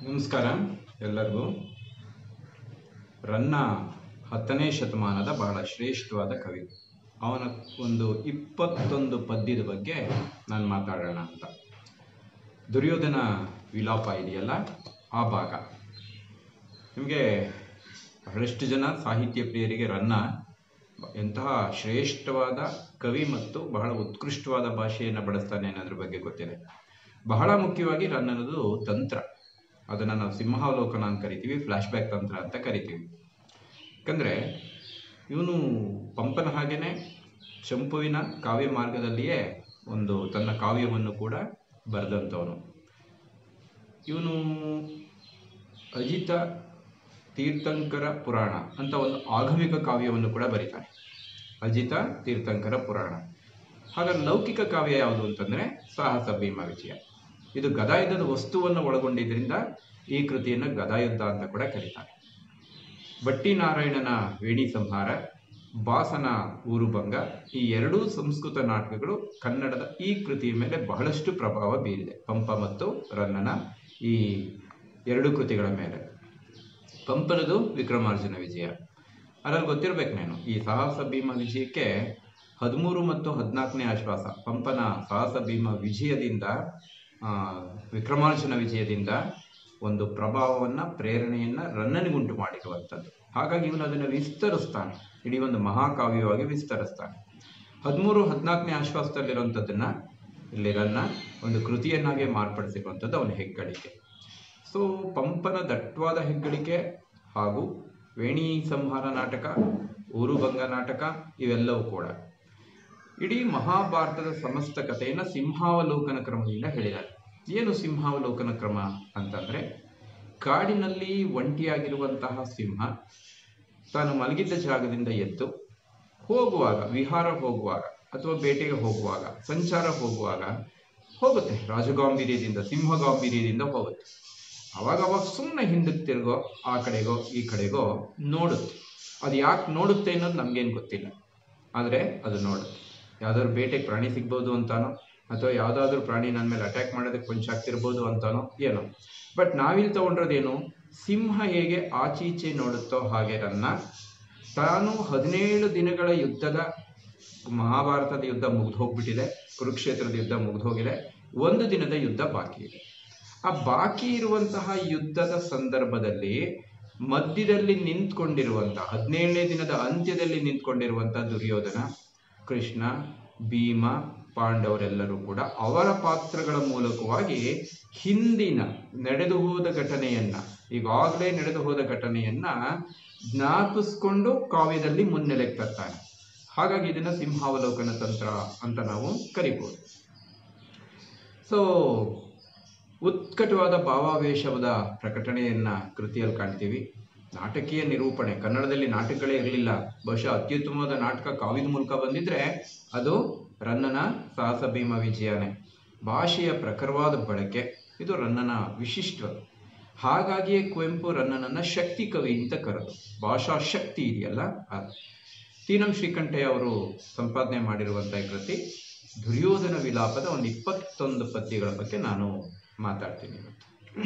ನಮಸ್ಕಾರ ಎಲ್ಲರಿಗೂ ರನ್ನ ಹತ್ತನೇ ಶತಮಾನದ ಬಹಳ ಶ್ರೇಷ್ಠವಾದ ಕವಿ ಅವನ ಒಂದು ಇಪ್ಪತ್ತೊಂದು ಪದ್ಯದ ಬಗ್ಗೆ ನಾನು ಮಾತಾಡೋಣ ಅಂತ ದುರ್ಯೋಧನ ವಿಲಾಪ ಇದೆಯಲ್ಲ ಆ ಭಾಗ ನಿಮಗೆ ಬಹಳಷ್ಟು ಜನ ಸಾಹಿತ್ಯ ಪ್ರಿಯರಿಗೆ ರನ್ನ ಎಂತಹ ಶ್ರೇಷ್ಠವಾದ ಕವಿ ಮತ್ತು ಬಹಳ ಉತ್ಕೃಷ್ಟವಾದ ಭಾಷೆಯನ್ನು ಬಳಸ್ತಾನೆ ಅನ್ನೋದ್ರ ಬಗ್ಗೆ ಗೊತ್ತಿದೆ ಬಹಳ ಮುಖ್ಯವಾಗಿ ರನ್ನನದು ತಂತ್ರ ಅದನ್ನು ನಾವು ಸಿಂಹಾವಲೋಕನ ಅಂತ ಕರಿತೀವಿ ಫ್ಲಾಶ್ ಬ್ಯಾಕ್ ತಂತ್ರ ಅಂತ ಕರಿತೀವಿ ಯಾಕಂದರೆ ಇವನು ಪಂಪನ ಹಾಗೇನೆ ಚಂಪುವಿನ ಕಾವ್ಯ ಮಾರ್ಗದಲ್ಲಿಯೇ ಒಂದು ತನ್ನ ಕಾವ್ಯವನ್ನು ಕೂಡ ಬರೆದಂಥವನು ಇವನು ಅಜಿತ ತೀರ್ಥಂಕರ ಪುರಾಣ ಅಂತ ಒಂದು ಆಗಮಿಕ ಕಾವ್ಯವನ್ನು ಕೂಡ ಬರೀತಾನೆ ಅಜಿತ ತೀರ್ಥಂಕರ ಪುರಾಣ ಹಾಗಾದ್ರೆ ಲೌಕಿಕ ಕಾವ್ಯ ಯಾವುದು ಅಂತಂದ್ರೆ ಸಾಹಸ ಭೀಮ ವಿಜಯ ಇದು ಗದಾಯುದ್ಧದ ವಸ್ತುವನ್ನು ಒಳಗೊಂಡಿದ್ದರಿಂದ ಈ ಕೃತಿಯನ್ನು ಗದಾಯುದ್ಧ ಅಂತ ಕೂಡ ಕರೀತಾರೆ ಬಟ್ಟಿ ನಾರಾಯಣನ ವೇಣಿ ಸಂಹಾರ ಬಾಸನ ಊರುಭಂಗ ಈ ಎರಡೂ ಸಂಸ್ಕೃತ ನಾಟಕಗಳು ಕನ್ನಡದ ಈ ಕೃತಿಯ ಮೇಲೆ ಬಹಳಷ್ಟು ಪ್ರಭಾವ ಬೀರಿದೆ ಪಂಪ ಮತ್ತು ರನ್ನನ ಈ ಎರಡು ಕೃತಿಗಳ ಮೇಲೆ ಪಂಪನದು ವಿಕ್ರಮಾರ್ಜುನ ವಿಜಯ ಅದ್ರಲ್ಲಿ ಗೊತ್ತಿರ್ಬೇಕು ನಾನು ಈ ಸಾಹಸ ಭೀಮ ವಿಜಯಕ್ಕೆ ಹದಿಮೂರು ಮತ್ತು ಹದಿನಾಲ್ಕನೇ ಆಶ್ವಾಸ ಪಂಪನ ಸಾಹಸ ಭೀಮ ವಿಜಯದಿಂದ ಆ, ವಿಕ್ರಮಾರ್ಜುನ ವಿಜಯದಿಂದ ಒಂದು ಪ್ರಭಾವವನ್ನ ಪ್ರೇರಣೆಯನ್ನ ರನ್ನನಿಗುಂಟು ಮಾಡಿರುವಂಥದ್ದು ಹಾಗಾಗಿ ಇವನು ಅದನ್ನು ವಿಸ್ತರಿಸ್ತಾನೆ ಇಡೀ ಒಂದು ಮಹಾಕಾವ್ಯವಾಗಿ ವಿಸ್ತರಿಸ್ತಾನೆ ಹದಿಮೂರು ಹದಿನಾಲ್ಕನೇ ಆಶ್ವಾಸದಲ್ಲಿರುವಂಥದ್ದನ್ನ ಇಲ್ಲಿ ರನ್ನ ಒಂದು ಕೃತಿಯನ್ನಾಗೆ ಮಾರ್ಪಡಿಸಿರುವಂಥದ್ದು ಅವನ ಹೆಗ್ಗಳಿಕೆ ಸೊ ಪಂಪನ ದಟ್ಟವಾದ ಹೆಗ್ಗಳಿಕೆ ಹಾಗೂ ವೇಣಿ ಸಂಹಾರ ನಾಟಕ ಊರುಭಂಗ ನಾಟಕ ಇವೆಲ್ಲವೂ ಕೂಡ ಇಡೀ ಮಹಾಭಾರತದ ಸಮಸ್ತ ಕಥೆಯನ್ನ ಸಿಂಹಾವಲೋಕನ ಕ್ರಮದಿಂದ ಹೇಳಿದ್ದಾರೆ ಏನು ಸಿಂಹಾವಲೋಕನ ಕ್ರಮ ಅಂತಂದ್ರೆ ಕಾಡಿನಲ್ಲಿ ಒಂಟಿಯಾಗಿರುವಂತಹ ಸಿಂಹ ತಾನು ಮಲಗಿದ್ದ ಜಾಗದಿಂದ ಎದ್ದು ಹೋಗುವಾಗ ವಿಹಾರ ಹೋಗುವಾಗ ಅಥವಾ ಬೇಟೆಗೆ ಹೋಗುವಾಗ ಸಂಚಾರ ಹೋಗುವಾಗ ಹೋಗುತ್ತೆ ರಾಜಗಾಂಭೀರ್ಯದಿಂದ ಸಿಂಹ ಗಾಂಭೀರ್ಯದಿಂದ ಹೋಗುತ್ತೆ ಅವಾಗ ಅವಾಗ ಸುಮ್ಮನೆ ಹಿಂದಕ್ಕೆ ತಿರುಗೋ ಆ ಕಡೆಗೋ ಈ ಕಡೆಗೋ ನೋಡುತ್ತೆ ಅದು ಯಾಕೆ ನೋಡುತ್ತೆ ಅನ್ನೋದು ನಮ್ಗೇನು ಗೊತ್ತಿಲ್ಲ ಆದರೆ ಅದು ನೋಡುತ್ತೆ ಯಾವ್ದಾದ್ರು ಬೇಟೆಗೆ ಪ್ರಾಣಿ ಸಿಗ್ಬೋದು ಅಂತಾನೋ ಅಥವಾ ಯಾವ್ದಾದ್ರು ಪ್ರಾಣಿ ನನ್ನ ಮೇಲೆ ಅಟ್ಯಾಕ್ ಮಾಡೋದಕ್ಕೆ ಕೊಂಚ ಆಗ್ತಿರ್ಬೋದು ಅಂತಾನೋ ಏನೋ ಬಟ್ ನಾವಿಲ್ಲಿ ತಗೊಂಡಿರೋದೇನು ಸಿಂಹ ಹೇಗೆ ಆಚೀಚೆ ನೋಡುತ್ತೋ ಹಾಗೆ ನನ್ನ ತಾನು ಹದಿನೇಳು ದಿನಗಳ ಯುದ್ಧದ ಮಹಾಭಾರತದ ಯುದ್ಧ ಮುಗ್ದು ಹೋಗ್ಬಿಟ್ಟಿದೆ ಕುರುಕ್ಷೇತ್ರದ ಯುದ್ಧ ಮುಗ್ದು ಹೋಗಿದೆ ಒಂದು ದಿನದ ಯುದ್ಧ ಬಾಕಿ ಇದೆ ಆ ಬಾಕಿ ಇರುವಂತಹ ಯುದ್ಧದ ಸಂದರ್ಭದಲ್ಲಿ ಮಧ್ಯದಲ್ಲಿ ನಿಂತ್ಕೊಂಡಿರುವಂತಹ ಹದಿನೇಳನೇ ದಿನದ ಅಂತ್ಯದಲ್ಲಿ ನಿಂತ್ಕೊಂಡಿರುವಂತಹ ದುರ್ಯೋಧನ ಕೃಷ್ಣ ಭೀಮ ಪಾಂಡವರೆಲ್ಲರೂ ಕೂಡ ಅವರ ಪಾತ್ರಗಳ ಮೂಲಕವಾಗಿ ಹಿಂದಿನ ನಡೆದು ಹೋದ ಘಟನೆಯನ್ನ ಈಗಾಗಲೇ ನಡೆದು ಹೋದ ಘಟನೆಯನ್ನ ಜ್ಞಾಪಿಸ್ಕೊಂಡು ಕಾವ್ಯದಲ್ಲಿ ಮುನ್ನೆಲೆಗೆ ತರ್ತಾನೆ ಹಾಗಾಗಿ ಇದನ್ನ ಸಿಂಹಾವಲೋಕನ ತಂತ್ರ ಅಂತ ನಾವು ಕರಿಬಹುದು ಸೊ ಉತ್ಕಟವಾದ ಭಾವಾವೇಶದ ಪ್ರಕಟಣೆಯನ್ನ ಕೃತಿಯಲ್ಲಿ ಕಾಣ್ತೀವಿ ನಾಟಕೀಯ ನಿರೂಪಣೆ ಕನ್ನಡದಲ್ಲಿ ನಾಟಕಗಳೇ ಇರಲಿಲ್ಲ ಬಹುಶಃ ಅತ್ಯುತ್ತಮವಾದ ನಾಟಕ ಕಾವ್ಯದ ಮೂಲಕ ಬಂದಿದ್ರೆ ಅದು ರನ್ನನ ಸಾಹಸ ಭೀಮ ವಿಜಯನೇ ಭಾಷೆಯ ಪ್ರಖರವಾದ ಬಳಕೆ ಇದು ರನ್ನನ ವಿಶಿಷ್ಟ ಹಾಗಾಗಿಯೇ ಕುವೆಂಪು ರನ್ನನನ್ನ ಶಕ್ತಿ ಕವಿ ಅಂತ ಕರೆದು ಭಾಷಾ ಶಕ್ತಿ ಇದೆಯಲ್ಲ ಅದು ತೀನಂ ಶ್ರೀಕಂಠಯ್ಯ ಅವರು ಸಂಪಾದನೆ ಮಾಡಿರುವಂತಹ ಕೃತಿ ದುರ್ಯೋಧನ ವಿಲಾಪದ ಒಂದು ಇಪ್ಪತ್ತೊಂದು ಪದ್ಯಗಳ ಬಗ್ಗೆ ನಾನು ಮಾತಾಡ್ತೀನಿ ಇವತ್ತು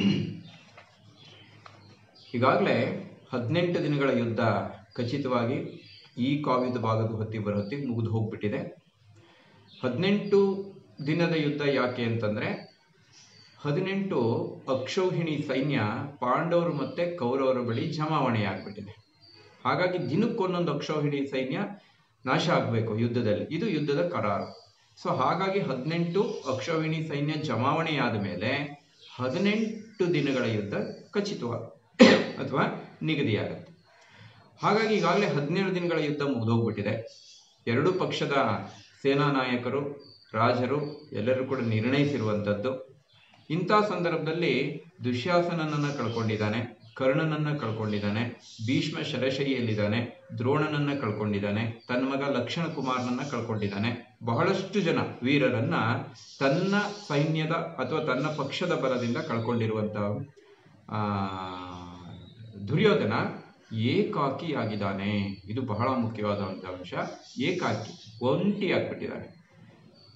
ಈಗಾಗಲೇ ಹದಿನೆಂಟು ದಿನಗಳ ಯುದ್ಧ ಖಚಿತವಾಗಿ ಈ ಕಾವ್ಯದ ಭಾಗದ ಹೊತ್ತಿಗೆ ಬರೋ ಹೊತ್ತಿಗೆ ಮುಗಿದು ಹೋಗ್ಬಿಟ್ಟಿದೆ ಹದಿನೆಂಟು ದಿನದ ಯುದ್ಧ ಯಾಕೆ ಅಂತಂದ್ರೆ ಹದಿನೆಂಟು ಅಕ್ಷೌಹಿಣಿ ಸೈನ್ಯ ಪಾಂಡವರು ಮತ್ತೆ ಕೌರವರ ಬಳಿ ಜಮಾವಣೆ ಆಗ್ಬಿಟ್ಟಿದೆ ಹಾಗಾಗಿ ದಿನಕ್ಕೊಂದೊಂದು ಅಕ್ಷೌಹಿಣಿ ಸೈನ್ಯ ನಾಶ ಆಗಬೇಕು ಯುದ್ಧದಲ್ಲಿ ಇದು ಯುದ್ಧದ ಕರಾರು ಸೊ ಹಾಗಾಗಿ ಹದಿನೆಂಟು ಅಕ್ಷೌಹಿಣಿ ಸೈನ್ಯ ಜಮಾವಣೆಯಾದ ಮೇಲೆ ಹದಿನೆಂಟು ದಿನಗಳ ಯುದ್ಧ ಖಚಿತವಾದ ಅಥವಾ ನಿಗದಿಯಾಗುತ್ತೆ ಹಾಗಾಗಿ ಈಗಾಗಲೇ ಹದಿನೇಳು ದಿನಗಳ ಯುದ್ಧ ಮುಗಿದೋಗ್ಬಿಟ್ಟಿದೆ ಎರಡು ಪಕ್ಷದ ಸೇನಾ ನಾಯಕರು ರಾಜರು ಎಲ್ಲರೂ ಕೂಡ ನಿರ್ಣಯಿಸಿರುವಂಥದ್ದು ಇಂಥ ಸಂದರ್ಭದಲ್ಲಿ ದುಶ್ಯಾಸನನನ್ನ ಕಳ್ಕೊಂಡಿದ್ದಾನೆ ಕರ್ಣನನ್ನ ಕಳ್ಕೊಂಡಿದ್ದಾನೆ ಭೀಷ್ಮ ಶರಶೈಯಲ್ಲಿದ್ದಾನೆ ದ್ರೋಣನನ್ನ ಕಳ್ಕೊಂಡಿದ್ದಾನೆ ತನ್ನ ಮಗ ಲಕ್ಷಣ ಕುಮಾರನನ್ನ ಕಳ್ಕೊಂಡಿದ್ದಾನೆ ಬಹಳಷ್ಟು ಜನ ವೀರರನ್ನ ತನ್ನ ಸೈನ್ಯದ ಅಥವಾ ತನ್ನ ಪಕ್ಷದ ಬಲದಿಂದ ಕಳ್ಕೊಂಡಿರುವಂತ ಆ ದುರ್ಯೋಧನ ಏಕಾಕಿ ಆಗಿದ್ದಾನೆ ಇದು ಬಹಳ ಮುಖ್ಯವಾದಂಥ ಅಂಶ ಏಕಾಕಿ ಒಂಟಿ ಆಗ್ಬಿಟ್ಟಿದ್ದಾನೆ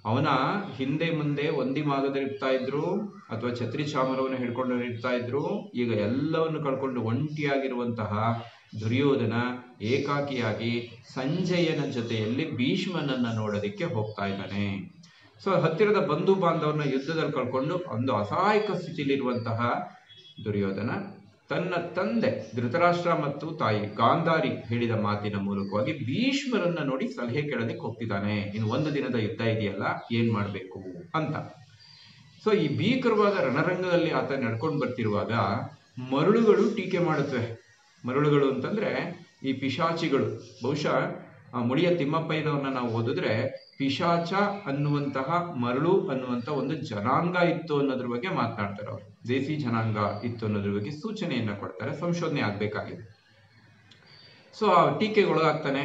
ಅವನ ಹಿಂದೆ ಮುಂದೆ ಒಂದಿ ಮಾಗದಲ್ಲಿರ್ತಾ ಇದ್ರು ಅಥವಾ ಛತ್ರಿ ಚಾಮರವನ್ನು ಹಿಡ್ಕೊಂಡು ಇರ್ತಾ ಇದ್ರು ಈಗ ಎಲ್ಲವನ್ನು ಕಳ್ಕೊಂಡು ಒಂಟಿಯಾಗಿರುವಂತಹ ದುರ್ಯೋಧನ ಏಕಾಕಿಯಾಗಿ ಸಂಜಯನ ಜೊತೆಯಲ್ಲಿ ಭೀಷ್ಮನನ್ನ ನೋಡೋದಿಕ್ಕೆ ಹೋಗ್ತಾ ಇದ್ದಾನೆ ಸೊ ಹತ್ತಿರದ ಬಂಧು ಬಾಂಧವನ ಯುದ್ಧದಲ್ಲಿ ಕಳ್ಕೊಂಡು ಒಂದು ಅಸಹಾಯಕ ಸ್ಥಿತಿಲಿರುವಂತಹ ದುರ್ಯೋಧನ ತನ್ನ ತಂದೆ ಧೃತರಾಷ್ಟ್ರ ಮತ್ತು ತಾಯಿ ಗಾಂಧಾರಿ ಹೇಳಿದ ಮಾತಿನ ಮೂಲಕವಾಗಿ ಭೀಷ್ಮರನ್ನ ನೋಡಿ ಸಲಹೆ ಕೇಳೋದಕ್ಕೆ ಹೋಗ್ತಿದ್ದಾನೆ ಇನ್ನು ಒಂದು ದಿನದ ಯುದ್ಧ ಇದೆಯಲ್ಲ ಏನ್ ಮಾಡ್ಬೇಕು ಅಂತ ಸೊ ಈ ಭೀಕರವಾದ ರಣರಂಗದಲ್ಲಿ ಆತ ನಡ್ಕೊಂಡು ಬರ್ತಿರುವಾಗ ಮರಳುಗಳು ಟೀಕೆ ಮಾಡುತ್ತವೆ ಮರಳುಗಳು ಅಂತಂದ್ರೆ ಈ ಪಿಶಾಚಿಗಳು ಬಹುಶಃ ಆ ಮುಳಿಯ ತಿಮ್ಮಪ್ಪಯ್ಯನವ್ರನ್ನ ನಾವು ಓದಿದ್ರೆ ಪಿಶಾಚ ಅನ್ನುವಂತಹ ಮರಳು ಅನ್ನುವಂತ ಒಂದು ಜನಾಂಗ ಇತ್ತು ಅನ್ನೋದ್ರ ಬಗ್ಗೆ ಮಾತನಾಡ್ತಾರೆ ಅವರು ದೇಸಿ ಜನಾಂಗ ಇತ್ತು ಅನ್ನೋದ್ರ ಬಗ್ಗೆ ಸೂಚನೆಯನ್ನ ಕೊಡ್ತಾರೆ ಸಂಶೋಧನೆ ಆಗ್ಬೇಕಾಗಿದೆ ಸೊ ಆ ಟೀಕೆಗೆ ಒಳಗಾಗ್ತಾನೆ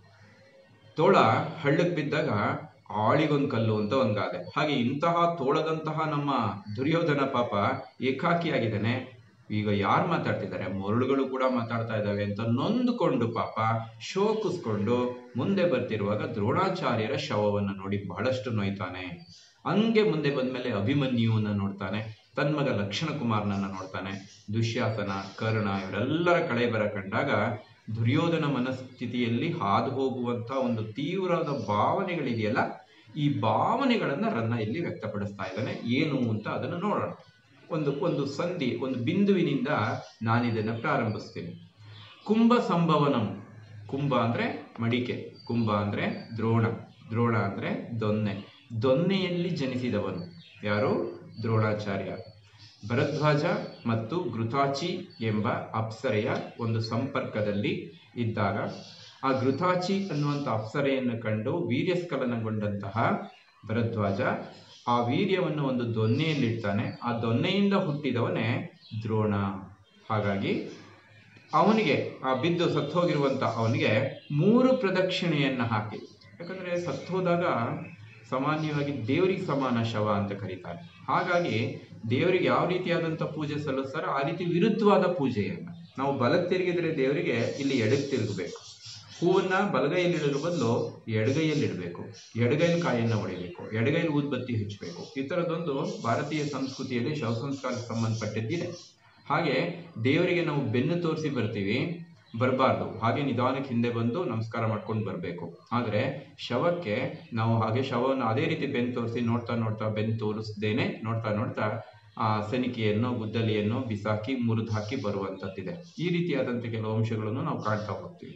ತೋಳ ಹಳ್ಳಕ್ ಬಿದ್ದಾಗ ಆಳಿಗೊಂದ್ ಕಲ್ಲು ಅಂತ ಒಂದ್ ಗಾದೆ ಹಾಗೆ ಇಂತಹ ತೋಳದಂತಹ ನಮ್ಮ ದುರ್ಯೋಧನ ಪಾಪ ಏಕಾಕಿಯಾಗಿದ್ದಾನೆ ಈಗ ಯಾರು ಮಾತಾಡ್ತಿದ್ದಾರೆ ಮರಳುಗಳು ಕೂಡ ಮಾತಾಡ್ತಾ ಇದ್ದಾವೆ ಅಂತ ನೊಂದುಕೊಂಡು ಪಾಪ ಶೋಕಿಸ್ಕೊಂಡು ಮುಂದೆ ಬರ್ತಿರುವಾಗ ದ್ರೋಣಾಚಾರ್ಯರ ಶವವನ್ನು ನೋಡಿ ಬಹಳಷ್ಟು ನೋಯ್ತಾನೆ ಹಂಗೆ ಮುಂದೆ ಬಂದ್ಮೇಲೆ ಅಭಿಮನ್ಯುವನ್ನ ನೋಡ್ತಾನೆ ತನ್ಮಗ ಲಕ್ಷಣ ಕುಮಾರನನ್ನ ನೋಡ್ತಾನೆ ದುಶ್ಯಾಸನ ಕರ್ಣ ಇವರೆಲ್ಲರ ಕಳೆ ಬರ ಕಂಡಾಗ ದುರ್ಯೋಧನ ಮನಸ್ಥಿತಿಯಲ್ಲಿ ಹಾದು ಹೋಗುವಂತ ಒಂದು ತೀವ್ರವಾದ ಭಾವನೆಗಳಿದೆಯಲ್ಲ ಈ ಭಾವನೆಗಳನ್ನ ರನ್ನ ಇಲ್ಲಿ ವ್ಯಕ್ತಪಡಿಸ್ತಾ ಇದ್ದಾನೆ ಏನು ಅಂತ ಅದನ್ನು ನೋಡೋಣ ಒಂದು ಒಂದು ಸಂಧಿ ಒಂದು ಬಿಂದುವಿನಿಂದ ನಾನಿದನ್ನ ಪ್ರಾರಂಭಿಸ್ತೀನಿ ಕುಂಭ ಸಂಭವನಂ ಕುಂಭ ಅಂದ್ರೆ ಮಡಿಕೆ ಕುಂಭ ಅಂದ್ರೆ ದ್ರೋಣ ದ್ರೋಣ ಅಂದ್ರೆ ದೊನ್ನೆ ದೊನ್ನೆಯಲ್ಲಿ ಜನಿಸಿದವನು ಯಾರು ದ್ರೋಣಾಚಾರ್ಯ ಭರದ್ವಾಜ ಮತ್ತು ಘೃತಾಚಿ ಎಂಬ ಅಪ್ಸರೆಯ ಒಂದು ಸಂಪರ್ಕದಲ್ಲಿ ಇದ್ದಾಗ ಆ ಘೃತಾಚಿ ಅನ್ನುವಂಥ ಅಪ್ಸರೆಯನ್ನು ಕಂಡು ವೀರ್ಯಸ್ಖಲನಗೊಂಡಂತಹ ಭರದ್ವಾಜ ಆ ವೀರ್ಯವನ್ನು ಒಂದು ದೊನ್ನೆಯಲ್ಲಿಡ್ತಾನೆ ಆ ದೊನ್ನೆಯಿಂದ ಹುಟ್ಟಿದವನೇ ದ್ರೋಣ ಹಾಗಾಗಿ ಅವನಿಗೆ ಆ ಬಿದ್ದು ಸತ್ತೋಗಿರುವಂತ ಅವನಿಗೆ ಮೂರು ಪ್ರದಕ್ಷಿಣೆಯನ್ನ ಹಾಕಿ ಯಾಕಂದ್ರೆ ಸತ್ತೋದಾಗ ಸಾಮಾನ್ಯವಾಗಿ ದೇವರಿಗೆ ಸಮಾನ ಶವ ಅಂತ ಕರೀತಾರೆ ಹಾಗಾಗಿ ದೇವರಿಗೆ ಯಾವ ರೀತಿಯಾದಂಥ ಪೂಜೆ ಸಲ್ಲಿಸ್ತಾರೋ ಆ ರೀತಿ ವಿರುದ್ಧವಾದ ಪೂಜೆಯನ್ನ ನಾವು ಬಲಕ್ಕೆ ತಿರುಗಿದ್ರೆ ದೇವರಿಗೆ ಇಲ್ಲಿ ಎಡಕ್ಕೆ ತಿರುಗಬೇಕು ಹೂವನ್ನ ಬಲಗೈಯಲ್ಲಿ ಇಡೋದ್ರ ಬದಲು ಎಡಗೈಯಲ್ಲಿ ಇಡಬೇಕು ಎಡಗೈಲಿ ಕಾಯನ್ನ ಹೊಡಿಬೇಕು ಎಡಗೈಲಿ ಊದ್ಬತ್ತಿ ಹಚ್ಚಬೇಕು ಈ ತರದೊಂದು ಭಾರತೀಯ ಸಂಸ್ಕೃತಿಯಲ್ಲಿ ಶವ ಸಂಸ್ಕಾರಕ್ಕೆ ಸಂಬಂಧಪಟ್ಟಿದ್ದಿದೆ ಹಾಗೆ ದೇವರಿಗೆ ನಾವು ಬೆನ್ನು ತೋರಿಸಿ ಬರ್ತೀವಿ ಬರಬಾರ್ದು ಹಾಗೆ ನಿಧಾನಕ್ಕೆ ಹಿಂದೆ ಬಂದು ನಮಸ್ಕಾರ ಮಾಡ್ಕೊಂಡು ಬರಬೇಕು ಆದರೆ ಶವಕ್ಕೆ ನಾವು ಹಾಗೆ ಶವವನ್ನು ಅದೇ ರೀತಿ ಬೆನ್ನು ತೋರಿಸಿ ನೋಡ್ತಾ ನೋಡ್ತಾ ಬೆನ್ನು ತೋರಿಸ್ದೇನೆ ನೋಡ್ತಾ ನೋಡ್ತಾ ಆ ಸನಿಕೆಯನ್ನು ಗುದ್ದಲಿಯನ್ನು ಬಿಸಾಕಿ ಮುರಿದು ಹಾಕಿ ಬರುವಂಥದ್ದಿದೆ ಈ ರೀತಿಯಾದಂಥ ಕೆಲವು ಅಂಶಗಳನ್ನು ನಾವು ಕಾಣ್ತಾ ಹೋಗ್ತೀವಿ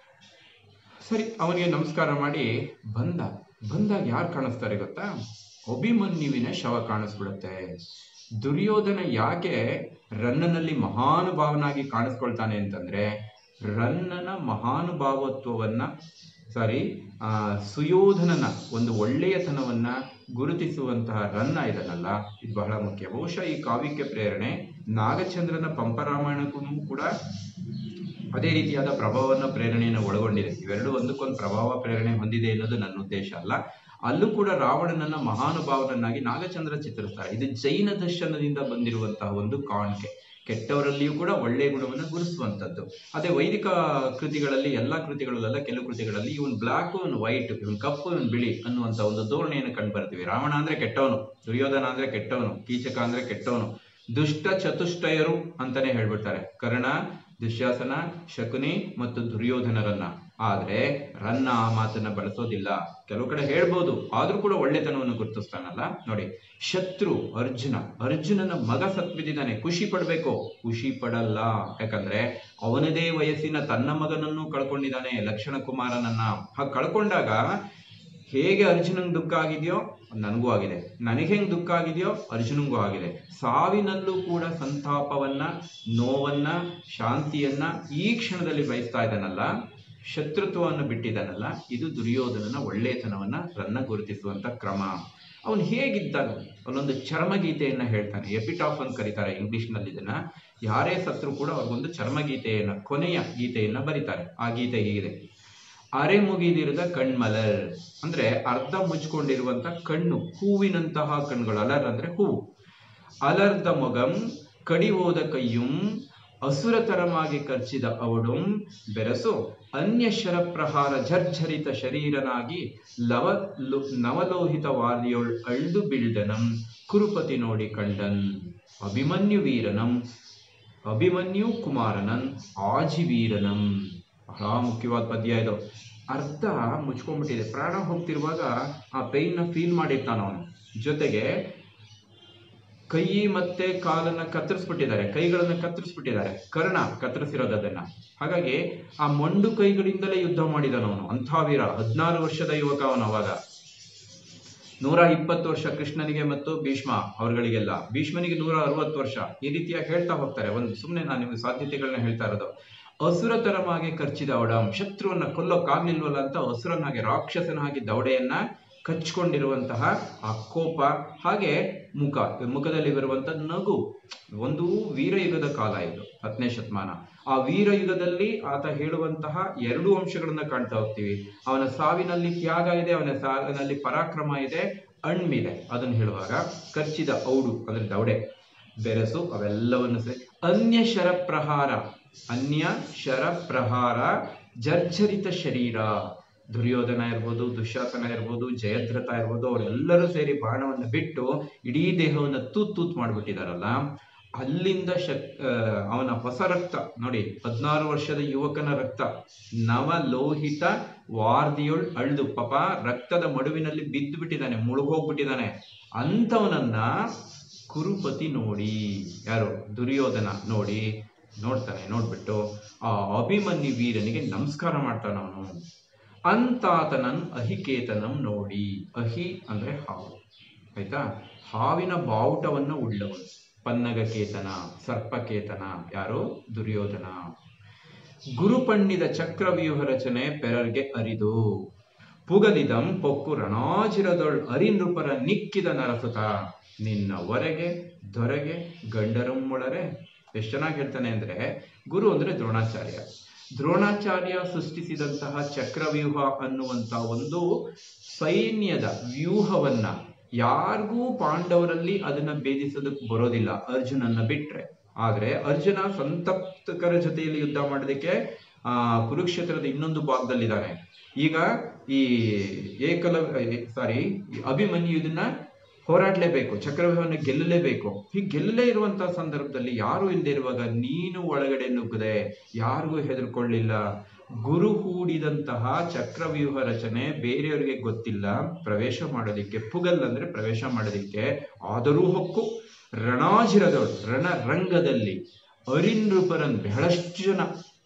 ಸರಿ ಅವನಿಗೆ ನಮಸ್ಕಾರ ಮಾಡಿ ಬಂದ ಬಂದಾಗ ಯಾರು ಕಾಣಿಸ್ತಾರೆ ಗೊತ್ತಾ ಅಭಿಮನ್ಯುವಿನ ಶವ ಕಾಣಿಸ್ಬಿಡುತ್ತೆ ದುರ್ಯೋಧನ ಯಾಕೆ ರನ್ನನಲ್ಲಿ ಮಹಾನುಭಾವನಾಗಿ ಕಾಣಿಸ್ಕೊಳ್ತಾನೆ ಅಂತಂದ್ರೆ ರನ್ನನ ಮಹಾನುಭಾವತ್ವವನ್ನ ಸಾರಿ ಆ ಸುಯೋಧನನ ಒಂದು ಒಳ್ಳೆಯತನವನ್ನ ಗುರುತಿಸುವಂತಹ ರನ್ನ ಇದನ್ನಲ್ಲ ಇದು ಬಹಳ ಮುಖ್ಯ ಬಹುಶಃ ಈ ಕಾವ್ಯಕ್ಕೆ ಪ್ರೇರಣೆ ನಾಗಚಂದ್ರನ ಪಂಪರಾಮಾಯಣಕ್ಕೂ ಕೂಡ ಅದೇ ರೀತಿಯಾದ ಪ್ರಭಾವವನ್ನು ಪ್ರೇರಣೆಯನ್ನು ಒಳಗೊಂಡಿದೆ ಇವೆರಡು ಒಂದಕ್ಕೊಂದು ಪ್ರಭಾವ ಪ್ರೇರಣೆ ಹೊಂದಿದೆ ಅನ್ನೋದು ನನ್ನ ಉದ್ದೇಶ ಅಲ್ಲ ಅಲ್ಲೂ ಕೂಡ ರಾವಣನನ್ನ ಮಹಾನುಭಾವನನ್ನಾಗಿ ನಾಗಚಂದ್ರ ಚಿತ್ರಿಸ್ತಾರೆ ಇದು ಜೈನ ದರ್ಶನದಿಂದ ಬಂದಿರುವಂತಹ ಒಂದು ಕಾಣಿಕೆ ಕೆಟ್ಟವರಲ್ಲಿಯೂ ಕೂಡ ಒಳ್ಳೆಯ ಗುಣವನ್ನು ಗುರುಸುವಂತದ್ದು ಅದೇ ವೈದಿಕ ಕೃತಿಗಳಲ್ಲಿ ಎಲ್ಲಾ ಕೃತಿಗಳಲ್ಲ ಕೆಲವು ಕೃತಿಗಳಲ್ಲಿ ಇವನ್ ಬ್ಲಾಕ್ ಇವನ್ ವೈಟ್ ಇವನ್ ಕಪ್ಪು ಇವನ್ ಬಿಳಿ ಅನ್ನುವಂತ ಒಂದು ಧೋರಣೆಯನ್ನು ಕಂಡು ಬರ್ತೀವಿ ರಾವಣ ಅಂದ್ರೆ ಕೆಟ್ಟವನು ದುರ್ಯೋಧನ ಅಂದ್ರೆ ಕೆಟ್ಟವನು ಕೀಚಕ ಅಂದ್ರೆ ಕೆಟ್ಟವನು ದುಷ್ಟ ಚತುಷ್ಟಯರು ಅಂತಾನೆ ಹೇಳ್ಬಿಡ್ತಾರೆ ಕರ್ಣ ದುಶ್ಯಾಸನ ಶಕುನಿ ಮತ್ತು ದುರ್ಯೋಧನರನ್ನ ಆದ್ರೆ ರನ್ನ ಆ ಮಾತನ್ನ ಬಳಸೋದಿಲ್ಲ ಕೆಲವು ಕಡೆ ಹೇಳ್ಬೋದು ಆದ್ರೂ ಕೂಡ ಒಳ್ಳೆತನವನ್ನು ಗುರುತಿಸ್ತಾನಲ್ಲ ನೋಡಿ ಶತ್ರು ಅರ್ಜುನ ಅರ್ಜುನನ ಮಗ ಸತ್ಬಿದ್ದಾನೆ ಖುಷಿ ಪಡ್ಬೇಕು ಖುಷಿ ಪಡಲ್ಲ ಯಾಕಂದ್ರೆ ಅವನದೇ ವಯಸ್ಸಿನ ತನ್ನ ಮಗನನ್ನು ಕಳ್ಕೊಂಡಿದ್ದಾನೆ ಲಕ್ಷಣ ಕುಮಾರನನ್ನ ಹಾಗೆ ಕಳ್ಕೊಂಡಾಗ ಹೇಗೆ ಅರ್ಜುನಂಗ್ ದುಃಖ ಆಗಿದೆಯೋ ನನಗೂ ಆಗಿದೆ ನನಗೆ ಹೆಂಗ್ ದುಃಖ ಆಗಿದೆಯೋ ಅರ್ಜುನಂಗೂ ಆಗಿದೆ ಸಾವಿನಲ್ಲೂ ಕೂಡ ಸಂತಾಪವನ್ನ ನೋವನ್ನ ಶಾಂತಿಯನ್ನ ಈ ಕ್ಷಣದಲ್ಲಿ ಬಯಸ್ತಾ ಇದ್ದಾನಲ್ಲ ಶತ್ರುತ್ವವನ್ನು ಬಿಟ್ಟಿದ್ದಾನಲ್ಲ ಇದು ದುರ್ಯೋಧನನ ಒಳ್ಳೆಯತನವನ್ನ ರನ್ನ ಗುರುತಿಸುವಂತ ಕ್ರಮ ಅವನು ಹೇಗಿದ್ದಾನು ಅವನೊಂದು ಚರ್ಮಗೀತೆಯನ್ನ ಹೇಳ್ತಾನೆ ಎಪಿಟಾಫ್ ಅಂತ ಕರೀತಾರೆ ಇಂಗ್ಲಿಷ್ ನಲ್ಲಿ ಇದನ್ನ ಯಾರೇ ಸತ್ರು ಕೂಡ ಅವ್ರಿಗೊಂದು ಚರ್ಮಗೀತೆಯನ್ನ ಕೊನೆಯ ಗೀತೆಯನ್ನ ಬರೀತಾರೆ ಆ ಗೀತೆ ಹೀಗಿದೆ ಅರೆ ಮುಗಿದಿರದ ಕಣ್ಮಲರ್ ಅಂದ್ರೆ ಅರ್ಧ ಮುಚ್ಕೊಂಡಿರುವಂತ ಕಣ್ಣು ಹೂವಿನಂತಹ ಕಣ್ಗಳು ಅಲರ್ ಅಂದ್ರೆ ಹೂವು ಅಲರ್ದ ಮೊಗಂ ಕಡಿವೋದ ಕೈಯುಂ ಅಸುರತರಮಾಗಿ ಖರ್ಚಿದ ಅವಡುಂ ಬೆರಸು ಅನ್ಯ ಶರಪ್ರಹಾರ ಜರ್ಜರಿತ ಶರೀರನಾಗಿ ಲವ ಲು- ನವಲೋಹಿತ ವಾಲಿಯೊಳ್ ಅಳ್ದು ಬೀಳ್ದನಂ ಕುರುಪತಿ ನೋಡಿ ಕಂಡನ್ ಅಭಿಮನ್ಯು ವೀರನಂ ಅಭಿಮನ್ಯು ಕುಮಾರನನ್ ಆಜಿವೀರನಂ ಬಹಳ ಮುಖ್ಯವಾದ ಪದ್ಯ ಇದು ಅರ್ಧ ಮುಚ್ಕೊಂಡ್ಬಿಟ್ಟಿದೆ ಪ್ರಾಣ ಹೋಗ್ತಿರುವಾಗ ಆ ಪೈನ್ ನ ಫೀಲ್ ಮಾಡಿರ್ತಾನ ಅವನು ಜೊತೆಗೆ ಕೈ ಮತ್ತೆ ಕಾಲನ್ನ ಕತ್ತರಿಸ್ಬಿಟ್ಟಿದ್ದಾರೆ ಕೈಗಳನ್ನ ಕತ್ತರಿಸ್ಬಿಟ್ಟಿದ್ದಾರೆ ಕರ್ಣ ಕತ್ತರಿಸಿರೋದು ಅದನ್ನ ಹಾಗಾಗಿ ಆ ಮೊಂಡು ಕೈಗಳಿಂದಲೇ ಯುದ್ಧ ಮಾಡಿದನವನು ಅಂಥ ವೀರ ಹದಿನಾರು ವರ್ಷದ ಯುವಕ ಅವನು ಅವಾಗ ನೂರ ಇಪ್ಪತ್ತು ವರ್ಷ ಕೃಷ್ಣನಿಗೆ ಮತ್ತು ಭೀಷ್ಮ ಅವರುಗಳಿಗೆಲ್ಲ ಭೀಷ್ಮನಿಗೆ ನೂರ ಅರವತ್ತು ವರ್ಷ ಈ ರೀತಿಯಾಗಿ ಹೇಳ್ತಾ ಹೋಗ್ತಾರೆ ಒಂದು ಸುಮ್ಮನೆ ನಾನು ನಿಮಗೆ ಸಾಧ್ಯತೆಗಳನ್ನ ಹೇಳ್ತಾ ಇರೋದು ಅಸುರತರಮಾಗಿ ಖರ್ಚಿದ ಅವಡಂ ಶತ್ರುವನ್ನ ಕೊಲ್ಲೋಕ್ಕಾಗ್ಲಿಲ್ವಲ್ಲ ಅಂತ ಅಸುರನಾಗಿ ರಾಕ್ಷಸನಾಗಿ ದವಡೆಯನ್ನ ಕಚ್ಕೊಂಡಿರುವಂತಹ ಆ ಕೋಪ ಹಾಗೆ ಮುಖ ಮುಖದಲ್ಲಿ ಬರುವಂತ ನಗು ಒಂದು ವೀರಯುಗದ ಕಾಲ ಇದು ಹತ್ತನೇ ಶತಮಾನ ಆ ವೀರಯುಗದಲ್ಲಿ ಆತ ಹೇಳುವಂತಹ ಎರಡು ಅಂಶಗಳನ್ನ ಕಾಣ್ತಾ ಹೋಗ್ತೀವಿ ಅವನ ಸಾವಿನಲ್ಲಿ ತ್ಯಾಗ ಇದೆ ಅವನ ಸಾವಿನಲ್ಲಿ ಪರಾಕ್ರಮ ಇದೆ ಅಣ್ಮಿದೆ ಅದನ್ನು ಹೇಳುವಾಗ ಖರ್ಚಿದ ಔಡು ಅಂದ್ರೆ ದವಡೆ ಬೆರಸು ಅವೆಲ್ಲವನ್ನು ಸೇರಿ ಅನ್ಯ ಶರಪ್ರಹಾರ ಅನ್ಯ ಶರಪ್ರಹಾರ ಜರ್ಜರಿತ ಶರೀರ ದುರ್ಯೋಧನ ಇರ್ಬೋದು ದುಶ್ಯಾಸನ ಇರ್ಬೋದು ಜಯದ್ರಥ ಇರ್ಬೋದು ಅವರೆಲ್ಲರೂ ಸೇರಿ ಬಾಣವನ್ನು ಬಿಟ್ಟು ಇಡೀ ದೇಹವನ್ನ ತೂತ್ ತೂತ್ ಮಾಡ್ಬಿಟ್ಟಿದಾರಲ್ಲ ಅಲ್ಲಿಂದ ಶಕ್ ಆ, ಅವನ ಹೊಸ ರಕ್ತ ನೋಡಿ ಹದಿನಾರು ವರ್ಷದ ಯುವಕನ ರಕ್ತ ನವ ಲೋಹಿತ ವಾರ್ದಿಯೊಳ್ ಅಳ್ದು ಪಾಪ ರಕ್ತದ ಮಡುವಿನಲ್ಲಿ ಬಿದ್ದು ಬಿಟ್ಟಿದ್ದಾನೆ ಮುಳುಗೋಗ್ಬಿಟ್ಟಿದ್ದಾನೆ ಅಂಥವನನ್ನ ಕುರುಪತಿ ನೋಡಿ ಯಾರು ದುರ್ಯೋಧನ ನೋಡಿ ನೋಡ್ತಾನೆ ನೋಡ್ಬಿಟ್ಟು ಆ ಅಭಿಮನ್ಯು ವೀರನಿಗೆ ನಮಸ್ಕಾರ ಮಾಡ್ತಾನ ಅವನು ಅಂತಾತನನ್ ಅಹಿಕೇತನಂ ನೋಡಿ ಅಹಿ ಅಂದ್ರೆ ಹಾವು ಆಯ್ತಾ ಹಾವಿನ ಬಾವುಟವನ್ನು ಉಳ್ಳವನು ಪನ್ನಗಕೇತನ ಸರ್ಪಕೇತನ ಯಾರು ದುರ್ಯೋಧನ ಗುರುಪಣ್ಣಿದ ಚಕ್ರವ್ಯೂಹ ರಚನೆ ಪೆರರ್ಗೆ ಅರಿದು ಪುಗಲಿದಂ ಪೊಕ್ಕು ರಣಾಜಿರದೊಳ್ ಅರಿನೃಪರ ನಿಕ್ಕಿದ ನರಸುತ ನಿನ್ನ ಹೊರಗೆ ದೊರೆಗೆ ಗಂಡರಮ್ಮೊಳರೆ ಎಷ್ಟು ಚೆನ್ನಾಗಿ ಹೇಳ್ತಾನೆ ಅಂದ್ರೆ ಗುರು ಅಂದ್ರೆ ದ್ರೋಣಾಚಾರ್ಯ ದ್ರೋಣಾಚಾರ್ಯ ಸೃಷ್ಟಿಸಿದಂತಹ ಚಕ್ರವ್ಯೂಹ ಅನ್ನುವಂತ ಒಂದು ಸೈನ್ಯದ ವ್ಯೂಹವನ್ನ ಯಾರಿಗೂ ಪಾಂಡವರಲ್ಲಿ ಅದನ್ನ ಭೇದಿಸೋದಕ್ಕೆ ಬರೋದಿಲ್ಲ ಅರ್ಜುನನ್ನ ಬಿಟ್ರೆ ಆದ್ರೆ ಅರ್ಜುನ ಸಂತಪ್ತಕರ ಜೊತೆಯಲ್ಲಿ ಯುದ್ಧ ಮಾಡೋದಕ್ಕೆ ಆ ಕುರುಕ್ಷೇತ್ರದ ಇನ್ನೊಂದು ಭಾಗದಲ್ಲಿದ್ದಾನೆ ಈಗ ಈ ಏಕಲ ಸಾರಿ ಅಭಿಮನ್ಯು ಇದನ್ನ ಹೋರಾಡ್ಲೇಬೇಕು ಚಕ್ರವ್ಯೂಹವನ್ನು ಗೆಲ್ಲಲೇಬೇಕು ಹೀಗೆ ಗೆಲ್ಲಲೇ ಇರುವಂತಹ ಸಂದರ್ಭದಲ್ಲಿ ಯಾರು ಇಲ್ಲದೆ ಇರುವಾಗ ನೀನು ಒಳಗಡೆ ನುಗ್ಗದೆ ಯಾರಿಗೂ ಹೆದರ್ಕೊಳ್ಳಿಲ್ಲ ಗುರು ಹೂಡಿದಂತಹ ಚಕ್ರವ್ಯೂಹ ರಚನೆ ಬೇರೆಯವರಿಗೆ ಗೊತ್ತಿಲ್ಲ ಪ್ರವೇಶ ಮಾಡೋದಿಕ್ಕೆ ಪುಗಲ್ ಅಂದ್ರೆ ಪ್ರವೇಶ ಮಾಡೋದಿಕ್ಕೆ ಆದರೂ ಹೊಕ್ಕು ರಣಾಜಿರದೊಳು ರಣ ರಂಗದಲ್ಲಿ ಅರಿನೃಪರನ್ ಬಹಳಷ್ಟು ಜನ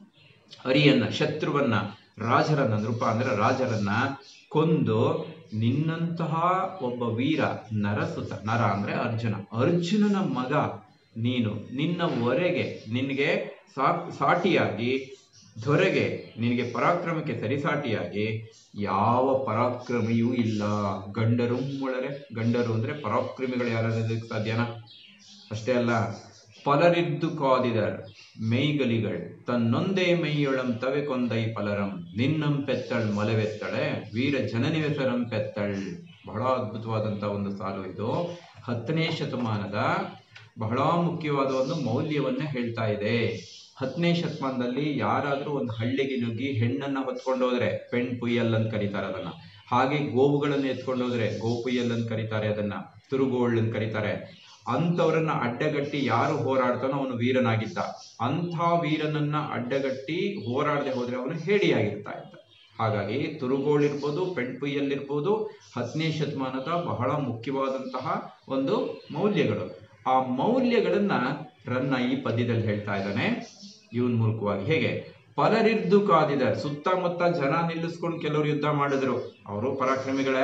ಅರಿಯನ್ನ ಶತ್ರುವನ್ನ ರಾಜರನ್ನ ನೃಪ ಅಂದ್ರೆ ರಾಜರನ್ನ ಕೊಂದು ನಿನ್ನಂತಹ ಒಬ್ಬ ವೀರ ನರಸುತ ನರ ಅಂದ್ರೆ ಅರ್ಜುನ ಅರ್ಜುನನ ಮಗ ನೀನು ನಿನ್ನ ಹೊರೆಗೆ ನಿನಗೆ ಸಾ ಸಾಟಿಯಾಗಿ ದೊರೆಗೆ ನಿನಗೆ ಪರಾಕ್ರಮಕ್ಕೆ ಸರಿಸಾಟಿಯಾಗಿ ಯಾವ ಪರಾಕ್ರಮಿಯೂ ಇಲ್ಲ ಗಂಡರು ಒಳರೆ ಗಂಡರು ಅಂದ್ರೆ ಪರಾಕ್ರಮಿಗಳು ಯಾರಾದಕ್ಕೆ ಸಾಧ್ಯನಾ ಅಷ್ಟೇ ಅಲ್ಲ ಪಲರಿದ್ದು ಕಾದಿದರ್ மெய்கலிகள் தன்னொந்தே மெய்யொளம் தவை கொந்தை பலரம் ನಿನ್ನಂ ಪೆತ್ತಳ್ ಮಲವೆತ್ತಳೆ ವೀರ ಜನನಿವೆಸರಂ ಪೆತ್ತಳ್ ಬಹಳ ಅದ್ಭುತವಾದಂತ ಒಂದು ಸಾಲು ಇದು ಹತ್ತನೇ ಶತಮಾನದ ಬಹಳ ಮುಖ್ಯವಾದ ಒಂದು ಮೌಲ್ಯವನ್ನ ಹೇಳ್ತಾ ಇದೆ ಹತ್ತನೇ ಶತಮಾನದಲ್ಲಿ ಯಾರಾದ್ರೂ ಒಂದು ಹಳ್ಳಿಗೆ ನುಗ್ಗಿ ಹೆಣ್ಣನ್ನ ಹೊತ್ಕೊಂಡು ಹೋದ್ರೆ ಪೆಣ್ ಪುಯ್ಯಲ್ ಅಂತ ಕರೀತಾರೆ ಅದನ್ನ ಹಾಗೆ ಗೋವುಗಳನ್ನು ಎತ್ಕೊಂಡು ಹೋದ್ರೆ ಗೋಪುಯ್ಯಲ್ ಅಂತ ಕರೀತಾರೆ ಅದನ್ನ ತುರುಗೋಳ್ ಅಂತ ಕರೀತಾರೆ ಅಂಥವ್ರನ್ನ ಅಡ್ಡಗಟ್ಟಿ ಯಾರು ಹೋರಾಡ್ತಾನೋ ಅವನು ವೀರನಾಗಿದ್ದ ಅಂಥ ವೀರನನ್ನ ಅಡ್ಡಗಟ್ಟಿ ಹೋರಾಡದೆ ಹೋದ್ರೆ ಅವನು ಹೇಡಿಯಾಗಿರ್ತಾ ಇದ್ದ ಹಾಗಾಗಿ ತುರುಗೋಳಿರ್ಬೋದು ಪೆಣ್ಪುಯ್ಯಲ್ಲಿರ್ಬೋದು ಹತ್ತನೇ ಶತಮಾನದ ಬಹಳ ಮುಖ್ಯವಾದಂತಹ ಒಂದು ಮೌಲ್ಯಗಳು ಆ ಮೌಲ್ಯಗಳನ್ನ ರನ್ನ ಈ ಪದ್ಯದಲ್ಲಿ ಹೇಳ್ತಾ ಇದ್ದಾನೆ ಇವನ್ ಮೂಲಕವಾಗಿ ಹೇಗೆ ಪಲರಿದ್ದು ಕಾದಿದ ಸುತ್ತಮುತ್ತ ಜನ ನಿಲ್ಲಿಸ್ಕೊಂಡು ಕೆಲವರು ಯುದ್ಧ ಮಾಡಿದ್ರು ಅವರು ಪರಾಕ್ರಮಿಗಳ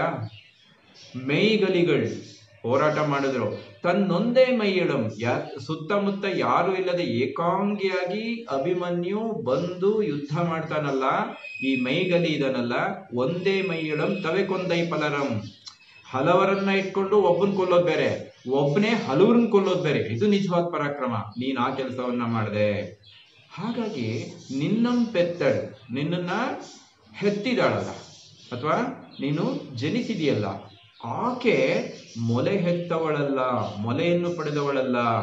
ಮೈಗಲಿಗಳು ಹೋರಾಟ ಮಾಡಿದ್ರು ತನ್ನೊಂದೇ ಮೈಯಳಂ ಯಾ ಸುತ್ತಮುತ್ತ ಯಾರು ಇಲ್ಲದೆ ಏಕಾಂಗಿಯಾಗಿ ಅಭಿಮನ್ಯು ಬಂದು ಯುದ್ಧ ಮಾಡ್ತಾನಲ್ಲ ಈ ಮೈಗಲಿ ಇದನಲ್ಲ ಒಂದೇ ಮೈಯಳಂ ತವೆ ಕೊಂದೈ ಪಲರಂ ಹಲವರನ್ನ ಇಟ್ಕೊಂಡು ಒಬ್ಬನ್ ಕೊಲ್ಲೋದ್ ಬೇರೆ ಒಬ್ಬನೇ ಹಲವರನ್ನ ಕೊಲ್ಲೋದ್ ಬೇರೆ ಇದು ನಿಜವಾದ ಪರಾಕ್ರಮ ನೀನ್ ಆ ಕೆಲಸವನ್ನ ಮಾಡಿದೆ ಹಾಗಾಗಿ ನಿನ್ನಂ ಪೆತ್ತಳ್ ನಿನ್ನನ್ನ ಹೆತ್ತಿದಾಳಲ್ಲ ಅಥವಾ ನೀನು ಜನಿಸಿದೆಯಲ್ಲ ಆಕೆ ಮೊಲೆ ಹೆತ್ತವಳಲ್ಲ ಮೊಲೆಯನ್ನು ಪಡೆದವಳಲ್ಲ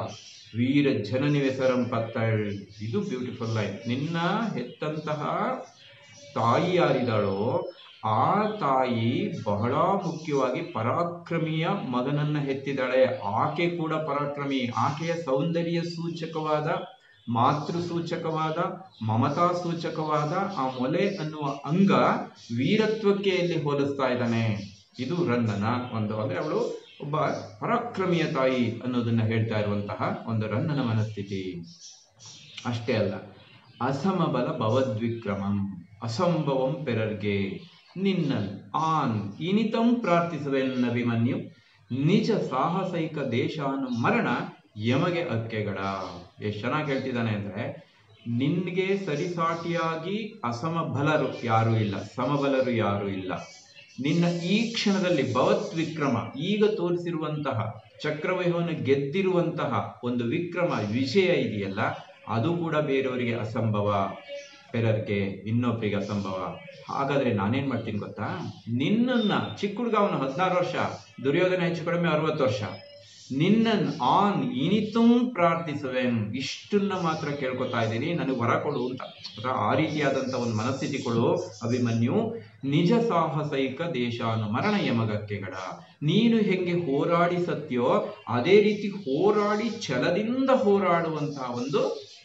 ವೀರ ಜನನಿವೆಸರಂ ಪತ್ತಳ್ ಇದು ಬ್ಯೂಟಿಫುಲ್ ಲೈನ್ ನಿನ್ನ ಹೆತ್ತಂತಹ ತಾಯಿ ಯಾರಿದ್ದಾಳೋ ಆ ತಾಯಿ ಬಹಳ ಮುಖ್ಯವಾಗಿ ಪರಾಕ್ರಮಿಯ ಮಗನನ್ನ ಹೆತ್ತಿದ್ದಾಳೆ ಆಕೆ ಕೂಡ ಪರಾಕ್ರಮಿ ಆಕೆಯ ಸೌಂದರ್ಯ ಸೂಚಕವಾದ ಮಾತೃ ಸೂಚಕವಾದ ಮಮತಾ ಸೂಚಕವಾದ ಆ ಮೊಲೆ ಅನ್ನುವ ಅಂಗ ವೀರತ್ವಕ್ಕೆ ಇಲ್ಲಿ ಹೋಲಿಸ್ತಾ ಇದ್ದಾನೆ ಇದು ರನ್ನನ ಒಂದು ಅಂದ್ರೆ ಅವಳು ಒಬ್ಬ ಪರಾಕ್ರಮಿಯ ತಾಯಿ ಅನ್ನೋದನ್ನ ಹೇಳ್ತಾ ಇರುವಂತಹ ಒಂದು ರನ್ನನ ಮನಸ್ಥಿತಿ ಅಷ್ಟೇ ಅಲ್ಲ ಅಸಮಬಲ ಭವದ್ವಿಕ್ರಮಂ ಅಸಂಭವಂ ಪೆರರ್ಗೆ ನಿನ್ನ ಆನ್ ಇನಿತಂ ಪ್ರಾರ್ಥಿಸುವೆನ್ನಭಿಮನ್ಯು ನಿಜ ಸಾಹಸೈಕ ದೇಶಾನು ಮರಣ ಯಮಗೆ ಅಕ್ಕೆಗಡ ಎಷ್ಟು ಚೆನ್ನಾಗಿ ಹೇಳ್ತಿದ್ದಾನೆ ಅಂದ್ರೆ ನಿನ್ಗೆ ಸರಿಸಾಟಿಯಾಗಿ ಅಸಮಬಲರು ಯಾರು ಇಲ್ಲ ಸಮಬಲರು ಯಾರು ಇಲ್ಲ ನಿನ್ನ ಈ ಕ್ಷಣದಲ್ಲಿ ಭವತ್ ವಿಕ್ರಮ ಈಗ ತೋರಿಸಿರುವಂತಹ ಚಕ್ರವ್ಯೂಹವನ್ನು ಗೆದ್ದಿರುವಂತಹ ಒಂದು ವಿಕ್ರಮ ವಿಷಯ ಇದೆಯಲ್ಲ ಅದು ಕೂಡ ಬೇರೆಯವರಿಗೆ ಅಸಂಭವ ಪೆರರ್ಗೆ ಇನ್ನೊಬ್ಬರಿಗೆ ಅಸಂಭವ ಹಾಗಾದ್ರೆ ನಾನೇನ್ ಮಾಡ್ತೀನಿ ಗೊತ್ತಾ ನಿನ್ನನ್ನ ಚಿಕ್ಕ ಹುಡುಗ ಅವನು ಹದಿನಾರು ವರ್ಷ ದುರ್ಯೋಧನ ಹೆಚ್ಚು ಕಡಿಮೆ ಅರವತ್ತು ವರ್ಷ ನಿನ್ನ ಆನ್ ಇನಿತುಂ ಪ್ರಾರ್ಥಿಸುವೆನ್ ಇಷ್ಟನ್ನ ಮಾತ್ರ ಕೇಳ್ಕೊತಾ ಇದ್ದೀನಿ ನನಗೆ ವರ ಕೊಡು ಅಂತ ಅಥವಾ ಆ ರೀತಿಯಾದಂತ ಒಂದು ಮನಸ್ಥಿತಿ ಕೊಡು ಅಭಿಮನ್ಯು ನಿಜ ಸಾಹಸೈಕ ದೇಶಾನು ಮರಣ ಯಮಗಕ್ಕೆಗಡ ನೀನು ಹೆಂಗೆ ಹೋರಾಡಿ ಸತ್ಯೋ ಅದೇ ರೀತಿ ಹೋರಾಡಿ ಛಲದಿಂದ ಹೋರಾಡುವಂತಹ ಒಂದು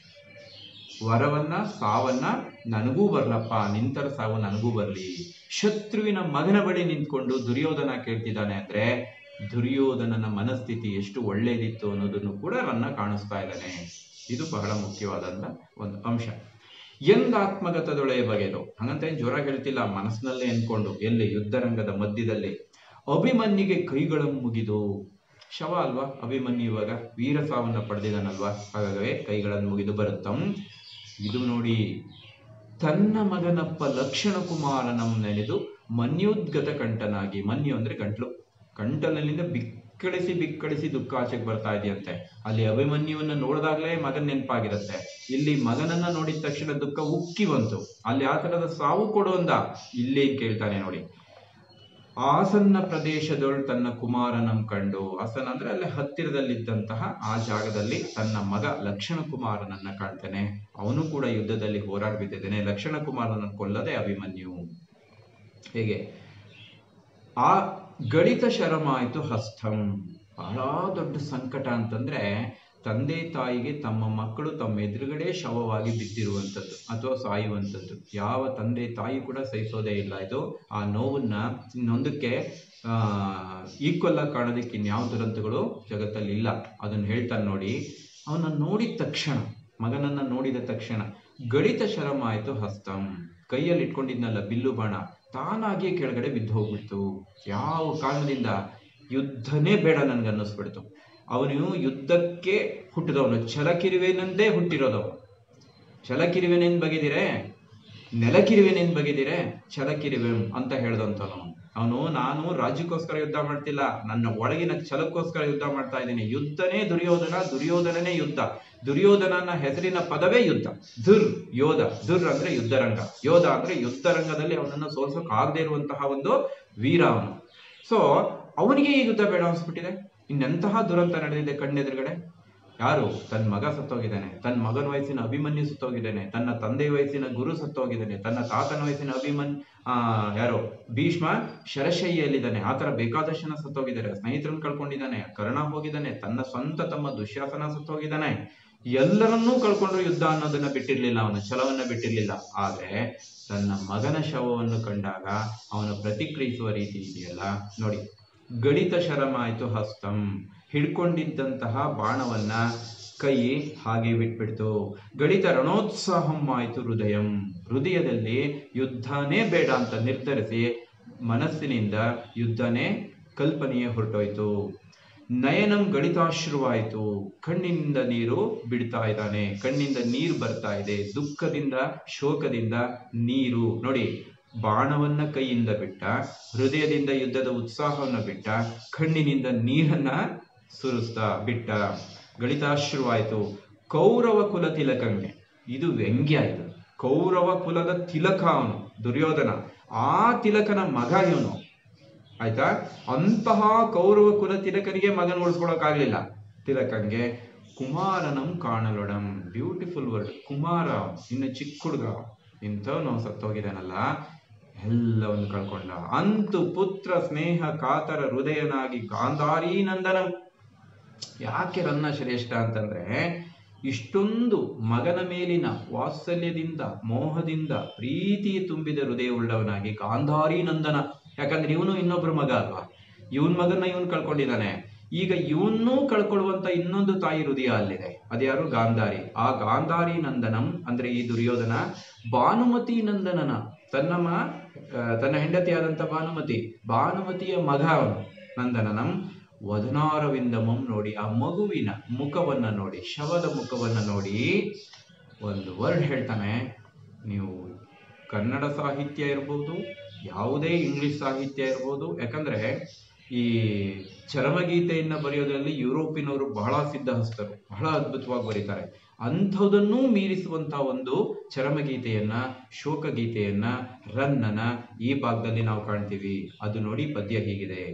ವರವನ್ನ ಸಾವನ್ನ ನನಗೂ ಬರ್ಲಪ್ಪ ನಿಂತರ ಸಾವು ನನಗೂ ಬರ್ಲಿ ಶತ್ರುವಿನ ಮಗನ ಬಳಿ ನಿಂತ್ಕೊಂಡು ದುರ್ಯೋಧನ ಕೇಳ್ತಿದ್ದಾನೆ ಅಂದ್ರೆ ದುರ್ಯೋಧನನ ಮನಸ್ಥಿತಿ ಎಷ್ಟು ಒಳ್ಳೇದಿತ್ತು ಅನ್ನೋದನ್ನು ಕೂಡ ರನ್ನ ಕಾಣಿಸ್ತಾ ಇದ್ದಾನೆ ಇದು ಬಹಳ ಮುಖ್ಯವಾದಂತ ಒಂದು ಅಂಶ ಎಂದಾತ್ಮಗತದೊಳೆ ಬಗೆದು ಹಂಗಂತ ಏನ್ ಜೋರಾಗಿ ಹೇಳ್ತಿಲ್ಲ ಮನಸ್ಸಿನಲ್ಲೇ ಎನ್ಕೊಂಡು ಎಲ್ಲಿ ಯುದ್ಧರಂಗದ ಮಧ್ಯದಲ್ಲಿ ಅಭಿಮನ್ಯಿಗೆ ಕೈಗಳ ಮುಗಿದು ಶವ ಅಲ್ವಾ ಅಭಿಮನ್ಯು ಇವಾಗ ವೀರ ಸಾವನ್ನ ಪಡೆದಿದ್ದಾನಲ್ವಾ ಹಾಗಾಗವೇ ಕೈಗಳನ್ನು ಮುಗಿದು ಬರುತ್ತಂ ಇದು ನೋಡಿ ತನ್ನ ಮಗನಪ್ಪ ಲಕ್ಷಣ ಕುಮಾರನಂ ನೆನೆದು ಮನ್ಯೋದ್ಗತ ಕಂಠನಾಗಿ ಮನ್ಯು ಅಂದ್ರೆ ಗಂಟ್ಲು ಕಂಠನಲ್ಲಿಂದ ಬಿಕ್ಕಳಿಸಿ ಬಿಕ್ಕಳಿಸಿ ದುಃಖ ಆಚೆಗೆ ಬರ್ತಾ ಇದೆಯಂತೆ ಅಲ್ಲಿ ಅಭಿಮನ್ಯುವನ್ನ ನೋಡಿದಾಗ್ಲೇ ಮಗನ್ ನೆನಪಾಗಿರುತ್ತೆ ಇಲ್ಲಿ ಮಗನನ್ನ ನೋಡಿದ ತಕ್ಷಣ ದುಃಖ ಉಕ್ಕಿ ಬಂತು ಅಲ್ಲಿ ಆ ತರದ ಸಾವು ಕೊಡು ಅಂದ ಇಲ್ಲೇನ್ ಕೇಳ್ತಾನೆ ನೋಡಿ ಆಸನ್ನ ಪ್ರದೇಶದೊಳ್ ತನ್ನ ಕುಮಾರನಂ ಕಂಡು ಆಸನ ಅಂದ್ರೆ ಅಲ್ಲಿ ಹತ್ತಿರದಲ್ಲಿದ್ದಂತಹ ಆ ಜಾಗದಲ್ಲಿ ತನ್ನ ಮಗ ಲಕ್ಷಣ ಕುಮಾರನನ್ನ ಕಾಣ್ತಾನೆ ಅವನು ಕೂಡ ಯುದ್ಧದಲ್ಲಿ ಹೋರಾಡಿ ಬಿದ್ದಿದ್ದಾನೆ ಲಕ್ಷಣ ಕುಮಾರನನ್ನು ಕೊಲ್ಲದೆ ಅಭಿಮನ್ಯು ಹೇಗೆ ಆ ಗಳಿತ ಶರಮಾಯಿತು ಹಸ್ತಂ ಬಹಳ ದೊಡ್ಡ ಸಂಕಟ ಅಂತಂದ್ರೆ ತಂದೆ ತಾಯಿಗೆ ತಮ್ಮ ಮಕ್ಕಳು ತಮ್ಮ ಎದುರುಗಡೆ ಶವವಾಗಿ ಬಿದ್ದಿರುವಂಥದ್ದು ಅಥವಾ ಸಾಯುವಂಥದ್ದು ಯಾವ ತಂದೆ ತಾಯಿ ಕೂಡ ಸಹಿಸೋದೇ ಇಲ್ಲ ಇದು ಆ ನೋವನ್ನ ಇನ್ನೊಂದಕ್ಕೆ ಆ ಈಕ್ವಲ್ ಆಗಿ ಕಾಣೋದಕ್ಕೆ ಇನ್ಯಾವ ದುರಂತಗಳು ಜಗತ್ತಲ್ಲಿ ಇಲ್ಲ ಅದನ್ನ ಹೇಳ್ತಾನೆ ನೋಡಿ ಅವನ ನೋಡಿದ ತಕ್ಷಣ ಮಗನನ್ನ ನೋಡಿದ ತಕ್ಷಣ ಗಳಿತ ಶರಮಾಯಿತು ಹಸ್ತಂ ಕೈಯಲ್ಲಿ ಇಟ್ಕೊಂಡಿದ್ನಲ್ಲ ಬಿಲ್ಲು ಬಾಣ ತಾನಾಗಿಯೇ ಕೆಳಗಡೆ ಬಿದ್ದು ಹೋಗ್ಬಿಡ್ತು ಯಾವ ಕಾರಣದಿಂದ ಯುದ್ಧನೇ ಬೇಡ ನನ್ಗೆ ಅನ್ನಿಸ್ಬಿಡ್ತು ಅವನು ಯುದ್ಧಕ್ಕೆ ಹುಟ್ಟಿದವನು ಛಲಕಿರುವೆನಂದೇ ಹುಟ್ಟಿರೋದವನು ಛಲಕಿರುವೆನೆಂದ್ ಬಗೆದಿರೆ ನೆಲಕಿರುವೆನೆಂದ್ ಬಗೆದಿರೆ ಛಲಕಿರುವೆ ಅಂತ ಹೇಳ್ದಂತವನು ಅವನು ನಾನು ರಾಜ್ಯಕ್ಕೋಸ್ಕರ ಯುದ್ಧ ಮಾಡ್ತಿಲ್ಲ ನನ್ನ ಒಳಗಿನ ಛಲಕ್ಕೋಸ್ಕರ ಯುದ್ಧ ಮಾಡ್ತಾ ಇದ್ದೀನಿ ಯುದ್ಧನೇ ದುರ್ಯೋಧನ ದುರ್ಯೋಧನನೇ ಯುದ್ಧ ದುರ್ಯೋಧನನ ಹೆಸರಿನ ಪದವೇ ಯುದ್ಧ ದುರ್ ಯೋಧ ದುರ್ ಅಂದ್ರೆ ಯುದ್ಧರಂಗ ಯೋಧ ಅಂದ್ರೆ ಯುದ್ಧರಂಗದಲ್ಲಿ ಅವನನ್ನು ಸೋಲ್ಸೋಕ್ ಆಗದೆ ಇರುವಂತಹ ಒಂದು ವೀರ ಅವನು ಸೊ ಅವನಿಗೆ ಈ ಯುದ್ಧ ಬೇಡ ಅನ್ಸ್ಬಿಟ್ಟಿದೆ ಇನ್ನೆಂತಹ ದುರಂತ ನಡೆದಿದೆ ಕಣ್ಣೆದುರುಗಡೆ ಯಾರು ತನ್ನ ಮಗ ಸತ್ತೋಗಿದ್ದಾನೆ ತನ್ನ ಮಗನ ವಯಸ್ಸಿನ ಅಭಿಮನ್ಯು ಸತ್ತೋಗಿದ್ದಾನೆ ತನ್ನ ತಂದೆ ವಯಸ್ಸಿನ ಗುರು ಸತ್ತೋಗಿದ್ದಾನೆ ತನ್ನ ತಾತನ ವಯಸ್ಸಿನ ಅಭಿಮನ್ ಆ ಯಾರು ಭೀಷ್ಮ ಶರಶೈಯಲ್ಲಿದ್ದಾನೆ ಆತರ ಬೇಕಾದಷ್ಟು ಜನ ಸತ್ತೋಗಿದ್ದಾರೆ ಸ್ನೇಹಿತರನ್ನು ಕಳ್ಕೊಂಡಿದ್ದಾನೆ ಕರ್ಣ ಹೋಗಿದ್ದಾನೆ ತನ್ನ ಸ್ವಂತ ತಮ್ಮ ದುಶ್ಯಾಸನ ಸತ್ತೋಗಿದ್ದಾನೆ ಎಲ್ಲರನ್ನೂ ಕಳ್ಕೊಂಡ್ರು ಯುದ್ಧ ಅನ್ನೋದನ್ನ ಬಿಟ್ಟಿರ್ಲಿಲ್ಲ ಅವನ ಛಲವನ್ನ ಬಿಟ್ಟಿರ್ಲಿಲ್ಲ ಆದ್ರೆ ತನ್ನ ಮಗನ ಶವವನ್ನು ಕಂಡಾಗ ಅವನು ಪ್ರತಿಕ್ರಿಯಿಸುವ ರೀತಿ ಇದೆಯಲ್ಲ ನೋಡಿ ಗಳಿತ ಶರಮಾಯಿತು ಹಸ್ತಂ ಹಿಡ್ಕೊಂಡಿದ್ದಂತಹ ಬಾಣವನ್ನ ಕೈ ಹಾಗೆ ಬಿಟ್ಬಿಡ್ತು ಗಳಿತ ರಣೋತ್ಸಾಹಂ ಆಯಿತು ಹೃದಯಂ ಹೃದಯದಲ್ಲಿ ಯುದ್ಧನೇ ಬೇಡ ಅಂತ ನಿರ್ಧರಿಸಿ ಮನಸ್ಸಿನಿಂದ ಯುದ್ಧನೇ ಕಲ್ಪನೆಯೇ ಹೊರಟೋಯ್ತು ನಯನಂ ಗಳಿತಾಶ್ರುವಾಯಿತು ಕಣ್ಣಿನಿಂದ ನೀರು ಬಿಡ್ತಾ ಇದ್ದಾನೆ ಕಣ್ಣಿಂದ ನೀರು ಬರ್ತಾ ಇದೆ ದುಃಖದಿಂದ ಶೋಕದಿಂದ ನೀರು ನೋಡಿ ಬಾಣವನ್ನ ಕೈಯಿಂದ ಬಿಟ್ಟ ಹೃದಯದಿಂದ ಯುದ್ಧದ ಉತ್ಸಾಹವನ್ನ ಬಿಟ್ಟ ಕಣ್ಣಿನಿಂದ ನೀರನ್ನ ಸುರಿಸ್ತಾ ಬಿಟ್ಟ ಗಳಿತಾಶ್ರುವಾಯಿತು ಕೌರವ ಕುಲ ತಿಲಕಂಗೆ ಇದು ವ್ಯಂಗ್ಯ ಇದು ಕೌರವ ಕುಲದ ತಿಲಕ ಅವನು ದುರ್ಯೋಧನ ಆ ತಿಲಕನ ಮಗ ಇವನು ಆಯ್ತಾ ಅಂತಹ ಕೌರವ ಕುಲ ತಿಲಕನಿಗೆ ಮಗನ ಉಳಿಸ್ಕೊಳಕ್ ಆಗ್ಲಿಲ್ಲ ತಿಲಕಂಗೆ ಕುಮಾರನಂ ಕಾಣಲೊಡಂ ಬ್ಯೂಟಿಫುಲ್ ವರ್ಡ್ ಕುಮಾರ ಇನ್ನು ಚಿಕ್ಕ ಹುಡುಗ ಇಂಥವ್ ನಾವು ಸತ್ತೋಗಿದ್ದಾನಲ್ಲ ಎಲ್ಲವನ್ನು ಕಳ್ಕೊಂಡ ಅಂತು ಪುತ್ರ ಸ್ನೇಹ ಕಾತರ ಹೃದಯನಾಗಿ ಗಾಂಧಾರಿ ನಂದನ ಯಾಕೆ ರನ್ನ ಶ್ರೇಷ್ಠ ಅಂತಂದ್ರೆ ಇಷ್ಟೊಂದು ಮಗನ ಮೇಲಿನ ವಾತ್ಸಲ್ಯದಿಂದ ಮೋಹದಿಂದ ಪ್ರೀತಿ ತುಂಬಿದ ಹೃದಯವುಳ್ಳವನಾಗಿ ಗಾಂಧಾರಿ ನಂದನ ಯಾಕಂದ್ರೆ ಇವನು ಇನ್ನೊಬ್ರು ಮಗ ಅಲ್ವಾ ಇವನ್ ಮಗನ ಇವನ್ ಕಳ್ಕೊಂಡಿದ್ದಾನೆ ಈಗ ಇವನ್ನೂ ಕಳ್ಕೊಳ್ಳುವಂತ ಇನ್ನೊಂದು ತಾಯಿ ಹೃದಯ ಅಲ್ಲಿದೆ ಅದ್ಯಾರು ಗಾಂಧಾರಿ ಆ ಗಾಂಧಾರಿ ನಂದನಂ ಅಂದ್ರೆ ಈ ದುರ್ಯೋಧನ ಭಾನುಮತಿ ನಂದನನ ತನ್ನ ಮ ಆ, ತನ್ನ ಹೆಂಡತಿಯಾದಂತ ಭಾನುಮತಿ ಭಾನುಮತಿಯ ಮಗ ಅವನು ನಂದನನಂ ವದನಾರವಿಂದಮಂ ನೋಡಿ ಆ ಮಗುವಿನ ಮುಖವನ್ನ ನೋಡಿ ಶವದ ಮುಖವನ್ನ ನೋಡಿ ಒಂದು ವರ್ಡ್ ಹೇಳ್ತಾನೆ ನೀವು ಕನ್ನಡ ಸಾಹಿತ್ಯ ಇರ್ಬೋದು ಯಾವುದೇ ಇಂಗ್ಲಿಷ್ ಸಾಹಿತ್ಯ ಇರ್ಬೋದು ಯಾಕಂದ್ರೆ ಈ ಚರಮಗೀತೆಯನ್ನ ಬರೆಯೋದ್ರಲ್ಲಿ ಯುರೋಪಿನವರು ಬಹಳ ಸಿದ್ಧಹಸ್ತರು ಬಹಳ ಅದ್ಭುತವಾಗಿ ಬರೀತಾರೆ ಅಂಥದನ್ನೂ ಮೀರಿಸುವಂತಹ ಒಂದು ಚರಮಗೀತೆಯನ್ನ ಶೋಕಗೀತೆಯನ್ನ ರನ್ನನ ಈ ಭಾಗದಲ್ಲಿ ನಾವು ಕಾಣ್ತೀವಿ ಅದು ನೋಡಿ ಪದ್ಯ ಹೀಗಿದೆ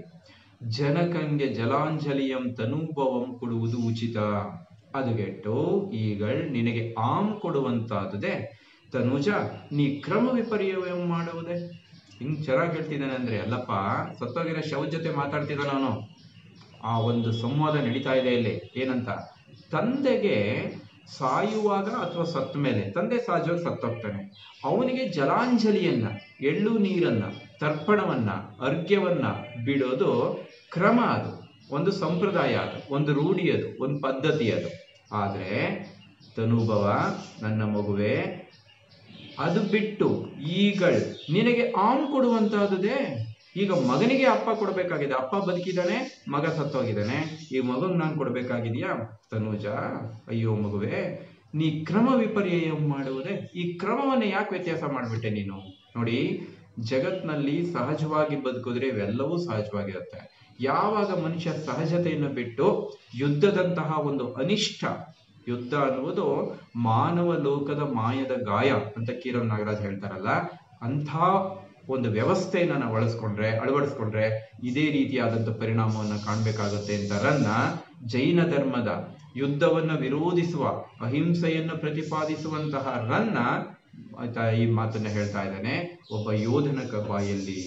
ಜನಕಂಗೆ ಜಲಾಂಜಲಿಯಂ ತನೂಭವಂ ಕೊಡುವುದು ಉಚಿತ ಅದುಗೆಟ್ಟು ಈಗಳ್ ನಿನಗೆ ಆಮ್ ಕೊಡುವಂತಾದುದೇ ತನುಜ ನೀ ಕ್ರಮ ವಿಪರ್ಯವಂ ಮಾಡುವುದೇ ಹಿಂಗ್ ಚೆನ್ನಾಗಿ ಹೇಳ್ತಿದ್ದಾನೆ ಅಂದ್ರೆ ಅಲ್ಲಪ್ಪ ಸತ್ತೋಗಿರೋ ಶವ ಜೊತೆ ಮಾತಾಡ್ತಿದ್ದಾನ ಅವನು ಆ ಒಂದು ಸಂವಾದ ನಡೀತಾ ಇದೆ ಇಲ್ಲಿ ಏನಂತ ತಂದೆಗೆ ಸಾಯುವಾಗ ಅಥವಾ ಸತ್ತ ಮೇಲೆ ತಂದೆ ಸಹಜವಾಗಿ ಸತ್ತೋಗ್ತಾನೆ ಅವನಿಗೆ ಜಲಾಂಜಲಿಯನ್ನ ಎಳ್ಳು ನೀರನ್ನ ತರ್ಪಣವನ್ನ ಅರ್ಘ್ಯವನ್ನ ಬಿಡೋದು ಕ್ರಮ ಅದು ಒಂದು ಸಂಪ್ರದಾಯ ಅದು ಒಂದು ರೂಢಿ ಅದು ಒಂದು ಪದ್ಧತಿ ಅದು ಆದ್ರೆ ತನುಭವ ನನ್ನ ಮಗುವೆ ಅದು ಬಿಟ್ಟು ಈಗಳ್ ನಿನಗೆ ಆಮ್ ಕೊಡುವಂತಹದ್ದೇ ಈಗ ಮಗನಿಗೆ ಅಪ್ಪ ಕೊಡ್ಬೇಕಾಗಿದೆ ಅಪ್ಪ ಬದುಕಿದಾನೆ ಮಗ ಸತ್ತೋಗಿದ್ದಾನೆ ಈ ಮಗನ್ ನಾನ್ ಕೊಡ್ಬೇಕಾಗಿದ್ಯಾ ತನೂಜ ಅಯ್ಯೋ ಮಗುವೆ ನೀ ಕ್ರಮ ವಿಪರ್ಯಯ ಮಾಡುವುದೇ ಈ ಕ್ರಮವನ್ನ ಯಾಕೆ ವ್ಯತ್ಯಾಸ ಮಾಡ್ಬಿಟ್ಟೆ ನೀನು ನೋಡಿ ಜಗತ್ನಲ್ಲಿ ಸಹಜವಾಗಿ ಬದುಕಿದ್ರೆ ಇವೆಲ್ಲವೂ ಸಹಜವಾಗಿರುತ್ತೆ ಯಾವಾಗ ಮನುಷ್ಯ ಸಹಜತೆಯನ್ನು ಬಿಟ್ಟು ಯುದ್ಧದಂತಹ ಒಂದು ಅನಿಷ್ಟ ಯುದ್ಧ ಅನ್ನುವುದು ಮಾನವ ಲೋಕದ ಮಾಯದ ಗಾಯ ಅಂತ ಕಿರಣ್ ನಾಗರಾಜ್ ಹೇಳ್ತಾರಲ್ಲ ಅಂಥ ಒಂದು ವ್ಯವಸ್ಥೆಯನ್ನ ನಾವು ಅಳಸ್ಕೊಂಡ್ರೆ ಅಳವಡಿಸ್ಕೊಂಡ್ರೆ ಇದೇ ರೀತಿಯಾದಂಥ ಪರಿಣಾಮವನ್ನ ಕಾಣ್ಬೇಕಾಗುತ್ತೆ ಅಂತ ರನ್ನ ಜೈನ ಧರ್ಮದ ಯುದ್ಧವನ್ನ ವಿರೋಧಿಸುವ ಅಹಿಂಸೆಯನ್ನು ಪ್ರತಿಪಾದಿಸುವಂತಹ ರನ್ನ ಆಯ್ತಾ ಈ ಮಾತನ್ನ ಹೇಳ್ತಾ ಇದ್ದಾನೆ ಒಬ್ಬ ಯೋಧನ ಕ- ಬಾಯಲ್ಲಿ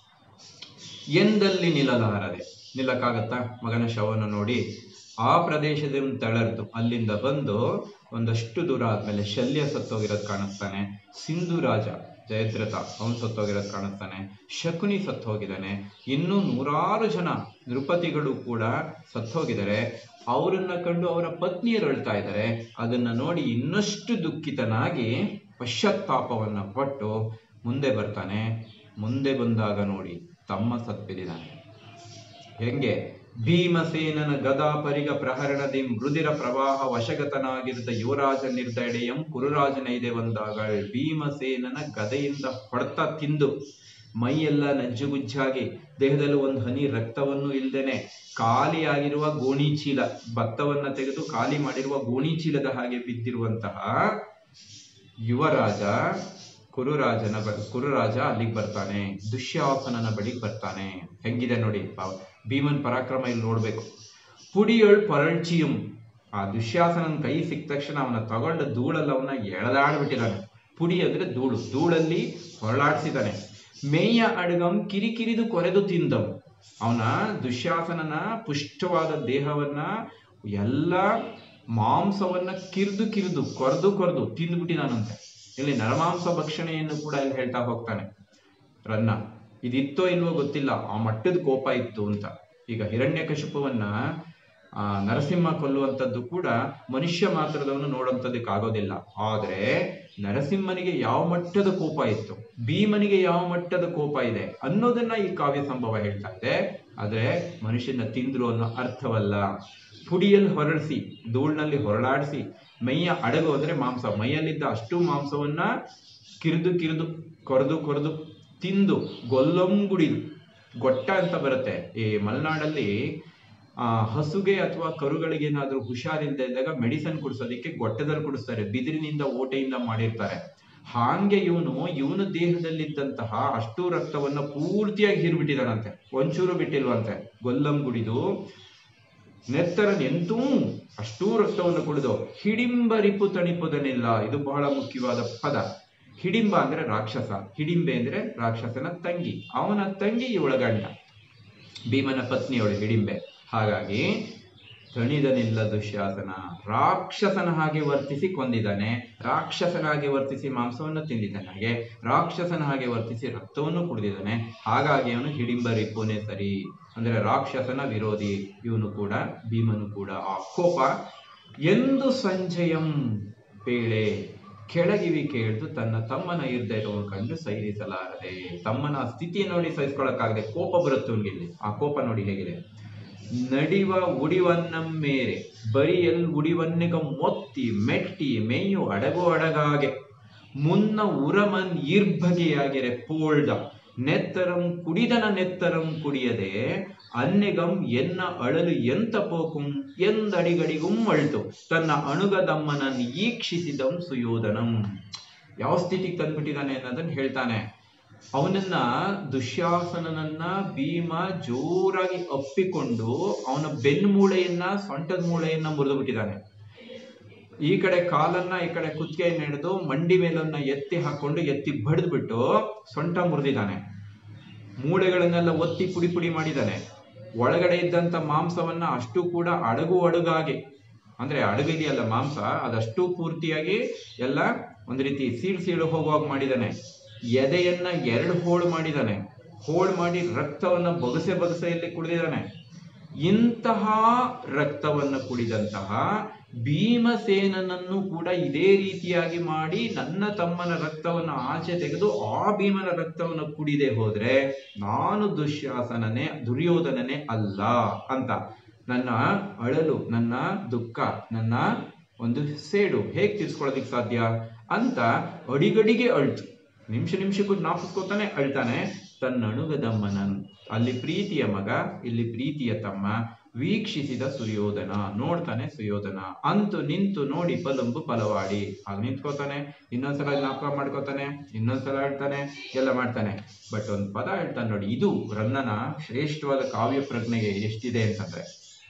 ಎಂದಲ್ಲಿ ನಿಲ್ಲಲಾರದೆ ನಿಲ್ಲಕ್ಕಾಗತ್ತಾ ಮಗನ ಶವವನ್ನು ನೋಡಿ ಆ ಪ್ರದೇಶದಿಂದ ತಳರ್ದು ಅಲ್ಲಿಂದ ಬಂದು ಒಂದಷ್ಟು ದೂರ ಆದ್ಮೇಲೆ ಶಲ್ಯ ಸತ್ತೋಗಿರೋದು ಕಾಣಿಸ್ತಾನೆ ಸಿಂಧು ರಾಜ ಜಯದ್ರಥ ಅವನು ಸತ್ತೋಗಿರೋದು ಕಾಣಿಸ್ತಾನೆ ಶಕುನಿ ಸತ್ತೋಗಿದ್ದಾನೆ ಇನ್ನೂ ನೂರಾರು ಜನ ನೃಪತಿಗಳು ಕೂಡ ಸತ್ತೋಗಿದ್ದಾರೆ ಅವರನ್ನ ಕಂಡು ಅವರ ಪತ್ನಿಯರು ಅಳ್ತಾ ಇದ್ದಾರೆ ಅದನ್ನ ನೋಡಿ ಇನ್ನಷ್ಟು ದುಃಖಿತನಾಗಿ ಪಶ್ಚಾತ್ತಾಪವನ್ನ ಪಟ್ಟು ಮುಂದೆ ಬರ್ತಾನೆ ಮುಂದೆ ಬಂದಾಗ ನೋಡಿ ತಮ್ಮ ಸತ್ಬಿದ್ದಾನೆ ಹೆಂಗೆ ಭೀಮಸೇನನ ಗದಾ ಪರಿಗ ಪ್ರಹರಣದಿ ಮೃದಿರ ಪ್ರವಾಹ ವಶಗತನಾಗಿದ್ದ ಯುವರಾಜ ನಿರ್ದಡೆಯಂ ಕುರುರಾಜನೈದೆ ಬಂದಾಗ ಭೀಮಸೇನನ ಗದೆಯಿಂದ ಹೊಡೆತ ತಿಂದು ಮೈಯೆಲ್ಲ ನಜ್ಜುಗುಜ್ಜಾಗಿ ದೇಹದಲ್ಲಿ ಒಂದು ಹನಿ ರಕ್ತವನ್ನು ಇಲ್ದೇನೆ ಖಾಲಿಯಾಗಿರುವ ಗೋಣಿ ಚೀಲ ಭತ್ತವನ್ನ ತೆಗೆದು ಖಾಲಿ ಮಾಡಿರುವ ಗೋಣಿ ಚೀಲದ ಹಾಗೆ ಬಿದ್ದಿರುವಂತಹ ಯುವರಾಜ ಕುರುರಾಜನ ಬ- ಕುರುರಾಜ ಅಲ್ಲಿಗೆ ಬರ್ತಾನೆ ದುಶ್ಯಾಸನನ ಬಳಿಗೆ ಬರ್ತಾನೆ ಹೆಂಗಿದೆ ನೋಡಿ ಪಾವ್- ಭೀಮನ್ ಪರಾಕ್ರಮ ಇಲ್ಲಿ ನೋಡ್ಬೇಕು ಪುಡಿಯೊಳ್ ಪರಳ್ಚಿಯಂ ಆ ದುಶ್ಯಾಸನನ ಕೈ ಸಿಕ್ಕ ತಕ್ಷಣ ಅವನ ತಗೊಂಡ ಧೂಳಲ್ಲಿ ಅವನ ಎಳೆದಾಡ್ಬಿಟ್ಟಿದ್ದಾನೆ ಪುಡಿ ಅಂದ್ರೆ ಧೂಳು ಧೂಳಲ್ಲಿ ಹೊರಳಾಡ್ಸಿದ್ದಾನೆ ಮೇಯ ಅಡಗಂ ಕಿರಿಕಿರಿದು ಕೊರೆದು ತಿಂದಂ ಅವನ ದುಶ್ಯಾಸನನ ಪುಷ್ಟವಾದ ದೇಹವನ್ನ ಎಲ್ಲ ಮಾಂಸವನ್ನ ಕಿರಿದು ಕಿರಿದು ಕೊರೆದು ಕೊರೆದು ತಿಂದ್ಬಿಟ್ಟಿದಾನಂತೆ ಇಲ್ಲಿ ನರಮಾಂಸ ಭಕ್ಷಣೆಯನ್ನು ಕೂಡ ಇಲ್ಲಿ ಹೇಳ್ತಾ ಹೋಗ್ತಾನೆ ರನ್ನ ಇದಿತ್ತೋ ಇಲ್ವೋ ಗೊತ್ತಿಲ್ಲ ಆ ಮಟ್ಟದ ಕೋಪ ಇತ್ತು ಅಂತ ಈಗ ಹಿರಣ್ಯಕಶಿಪವನ್ನ ಆ ನರಸಿಂಹ ಕೊಲ್ಲುವಂಥದ್ದು ಕೂಡ ಮನುಷ್ಯ ಮಾತ್ರದವನು ನೋಡುವಂಥದ್ದಕ್ಕೆ ಆಗೋದಿಲ್ಲ ಆದ್ರೆ ನರಸಿಂಹನಿಗೆ ಯಾವ ಮಟ್ಟದ ಕೋಪ ಇತ್ತು ಭೀಮನಿಗೆ ಯಾವ ಮಟ್ಟದ ಕೋಪ ಇದೆ ಅನ್ನೋದನ್ನ ಈ ಕಾವ್ಯ ಸಂಭವ ಹೇಳ್ತಾ ಇದೆ ಆದ್ರೆ ಮನುಷ್ಯನ ತಿಂದ್ರು ಅನ್ನೋ ಅರ್ಥವಲ್ಲ ಪುಡಿಯಲ್ಲಿ ಹೊರಳಿಸಿ ಧೂಳ್ನಲ್ಲಿ ಹೊರಳಾಡಿಸಿ ಮೈಯ ಅಡಗು ಅಂದ್ರೆ ಮಾಂಸ ಮೈಯಲ್ಲಿದ್ದ ಅಷ್ಟು ಮಾಂಸವನ್ನ ಕಿರಿದು ಕಿರಿದು ಕೊರೆದು ಕೊರೆದು ತಿಂದು ಗೊಲ್ಲಂಗುಡಿದು ಗೊಟ್ಟ ಅಂತ ಬರುತ್ತೆ ಈ ಮಲೆನಾಡಲ್ಲಿ ಆ ಹಸುಗೆ ಅಥವಾ ಕರುಗಳಿಗೆ ಏನಾದ್ರೂ ಹುಷಾರಿಲ್ಲದೆ ಇದ್ದಾಗ ಮೆಡಿಸನ್ ಕುಡಿಸೋದಕ್ಕೆ ಗೊಟ್ಟದಲ್ಲಿ ಕುಡಿಸ್ತಾರೆ ಬಿದಿರಿನಿಂದ ಓಟೆಯಿಂದ ಮಾಡಿರ್ತಾರೆ ಹಾಗೆ ಇವನು ಇವನ ದೇಹದಲ್ಲಿದ್ದಂತಹ ಅಷ್ಟು ರಕ್ತವನ್ನ ಪೂರ್ತಿಯಾಗಿ ಹೀರ್ಬಿಟ್ಟಿದಾನಂತೆ ಒಂಚೂರು ಬಿಟ್ಟಿಲ್ವಂತೆ ಗೊಲ್ಲಂ ಗುಡಿದು ನೆತ್ತರನ್ ಎಂತೂ ಅಷ್ಟೂ ರಕ್ತವನ್ನು ಕುಡಿದು ಹಿಡಿಂಬ ರಿಪು ತಣಿಪುದನಿಲ್ಲ ಇದು ಬಹಳ ಮುಖ್ಯವಾದ ಪದ ಹಿಡಿಂಬ ಅಂದ್ರೆ ರಾಕ್ಷಸ ಹಿಡಿಂಬೆ ಅಂದ್ರೆ ರಾಕ್ಷಸನ ತಂಗಿ ಅವನ ತಂಗಿ ಇವಳ ಗಂಡ ಭೀಮನ ಪತ್ನಿಯವಳು ಹಿಡಿಂಬೆ ಹಾಗಾಗಿ ತಣಿದನಿಲ್ಲ ದುಶ್ಯಾಸನ ರಾಕ್ಷಸನ ಹಾಗೆ ವರ್ತಿಸಿ ಕೊಂದಿದ್ದಾನೆ ರಾಕ್ಷಸನಾಗಿ ವರ್ತಿಸಿ ಮಾಂಸವನ್ನು ತಿಂದಿದ್ದಾನೆ ಹಾಗೆ ರಾಕ್ಷಸನ ಹಾಗೆ ವರ್ತಿಸಿ ರಕ್ತವನ್ನು ಕುಡಿದಿದ್ದಾನೆ ಹಾಗಾಗಿ ಅವನು ಹಿಡಿಂಬ ರಿಪುನೇ ಸರಿ ಅಂದ್ರೆ ರಾಕ್ಷಸನ ವಿರೋಧಿ ಇವನು ಕೂಡ ಭೀಮನು ಕೂಡ ಆ ಕೋಪ ಎಂದು ಸಂಜಯಂ ಪೇಳೆ ಕೆಳಗಿವಿ ಕೇಳ್ದು ತನ್ನ ತಮ್ಮನ ಇರವನ್ನು ಕಂಡು ಸೈರಿಸಲಾರದೆ ತಮ್ಮನ ಸ್ಥಿತಿ ನೋಡಿ ಸಹಿಸ್ಕೊಳಕ್ಕಾಗದೆ ಕೋಪ ಬರುತ್ತೆ ಅವನಿಗೆ ಇಲ್ಲಿ ಆ ಕೋಪ ನೋಡಿ ಹೇಗಿದೆ ನಡಿವ ಉಡಿವನ್ನಮ್ಮೇರೆ ಬರಿಯಲ್ ಉಡಿವನ್ನಿಗ ಮೊತ್ತಿ ಮೆಟ್ಟಿ ಮೇಯು ಅಡಗು ಅಡಗಾಗೆ ಮುನ್ನ ಉರಮನ್ ಈರ್ಭಗಿಯಾಗಿರೆ ಪೋಳ್ದ ನೆತ್ತರಂ ಕುಡಿದನ ನೆತ್ತರಂ ಕುಡಿಯದೆ ಅನ್ನೆಗಂ ಎನ್ನ ಅಳಲು ಎಂತ ಪೋಕುಂ ಎಂದಡಿಗಡಿಗುಂ ಅಳ್ತು ತನ್ನ ಅಣುಗದಮ್ಮನನ್ ಈಕ್ಷಿಸಿದಂ ಸುಯೋಧನಂ ಯಾವ ಸ್ಥಿತಿಗೆ ತಂದ್ಬಿಟ್ಟಿದ್ದಾನೆ ಅನ್ನೋದನ್ನ ಹೇಳ್ತಾನೆ ಅವನನ್ನ ದುಶ್ಯಾಸನನನ್ನ ಭೀಮ ಜೋರಾಗಿ ಅಪ್ಪಿಕೊಂಡು ಅವನ ಬೆನ್ಮೂಳೆಯನ್ನ ಸೊಂಟದ ಮೂಳೆಯನ್ನ ಮುರಿದು ಬಿಟ್ಟಿದ್ದಾನೆ ಈ ಕಡೆ ಕಾಲನ್ನ ಈ ಕಡೆ ಕುತ್ತಿಗೆಯನ್ನ ಹಿಡಿದು ಮಂಡಿ ಮೇಲನ್ನ ಎತ್ತಿ ಹಾಕೊಂಡು ಎತ್ತಿ ಬಡಿದ್ಬಿಟ್ಟು ಸೊಂಟ ಮುರಿದಿದ್ದಾನೆ ಮೂಳೆಗಳನ್ನೆಲ್ಲ ಒತ್ತಿ ಪುಡಿ ಪುಡಿ ಮಾಡಿದ್ದಾನೆ ಒಳಗಡೆ ಇದ್ದಂತ ಮಾಂಸವನ್ನ ಅಷ್ಟು ಕೂಡ ಅಡಗು ಅಡುಗಾಗಿ ಅಂದ್ರೆ ಅಡಗಿದೆಯಲ್ಲ ಮಾಂಸ ಅದಷ್ಟು ಪೂರ್ತಿಯಾಗಿ ಎಲ್ಲ ಒಂದ್ ರೀತಿ ಸೀಳು ಸೀಳು ಹೋಗುವಾಗ ಮಾಡಿದ್ದಾನೆ ಎದೆಯನ್ನ ಎರಡು ಹೋಳು ಮಾಡಿದ್ದಾನೆ ಹೋಳು ಮಾಡಿ ರಕ್ತವನ್ನ ಬೊಗಸೆ ಬೊಗಸೆಯಲ್ಲಿ ಕುಡಿದಿದ್ದಾನೆ ಇಂತಹ ರಕ್ತವನ್ನು ಕುಡಿದಂತಹ ಭೀಮಸೇನನನ್ನು ಕೂಡ ಇದೇ ರೀತಿಯಾಗಿ ಮಾಡಿ ನನ್ನ ತಮ್ಮನ ರಕ್ತವನ್ನು ಆಚೆ ತೆಗೆದು ಆ ಭೀಮನ ರಕ್ತವನ್ನು ಕುಡಿದೆ ಹೋದ್ರೆ ನಾನು ದುಶ್ಯಾಸನನೇ ದುರ್ಯೋಧನನೇ ಅಲ್ಲ ಅಂತ ನನ್ನ ಅಳಲು ನನ್ನ ದುಃಖ ನನ್ನ ಒಂದು ಸೇಡು ಹೇಗ್ ತೀರ್ಸ್ಕೊಳ್ಳೋದಿಕ್ ಸಾಧ್ಯ ಅಂತ ಅಡಿಗಡಿಗೆ ಅಳ್ತು ನಿಮಿಷ ನಿಮಿಷಕ್ಕೂ ಜ್ಞಾಪಿಸ್ಕೋತಾನೆ ಅಳ್ತಾನೆ ತನ್ನ ಅಣುಗದಮ್ಮನನ್ ಅಲ್ಲಿ ಪ್ರೀತಿಯ ಮಗ ಇಲ್ಲಿ ಪ್ರೀತಿಯ ತಮ್ಮ ವೀಕ್ಷಿಸಿದ ಸುಯೋಧನ ನೋಡ್ತಾನೆ ಸುಯೋಧನ ಅಂತೂ ನಿಂತು ನೋಡಿ ಪಲಂಬು ಫಲವಾಡಿ ಆಗ ನಿಂತ್ಕೋತಾನೆ ಇನ್ನೊಂದ್ಸಲ ಜ್ಞಾಪಕ ಮಾಡ್ಕೋತಾನೆ ಇನ್ನೊಂದ್ಸಲ ಹೇಳ್ತಾನೆ ಎಲ್ಲ ಮಾಡ್ತಾನೆ ಬಟ್ ಒಂದು ಪದ ಹೇಳ್ತಾನೆ ನೋಡಿ ಇದು ರನ್ನನ ಶ್ರೇಷ್ಠವಾದ ಕಾವ್ಯ ಪ್ರಜ್ಞೆಗೆ ಎಷ್ಟಿದೆ ಅಂತಂದ್ರೆ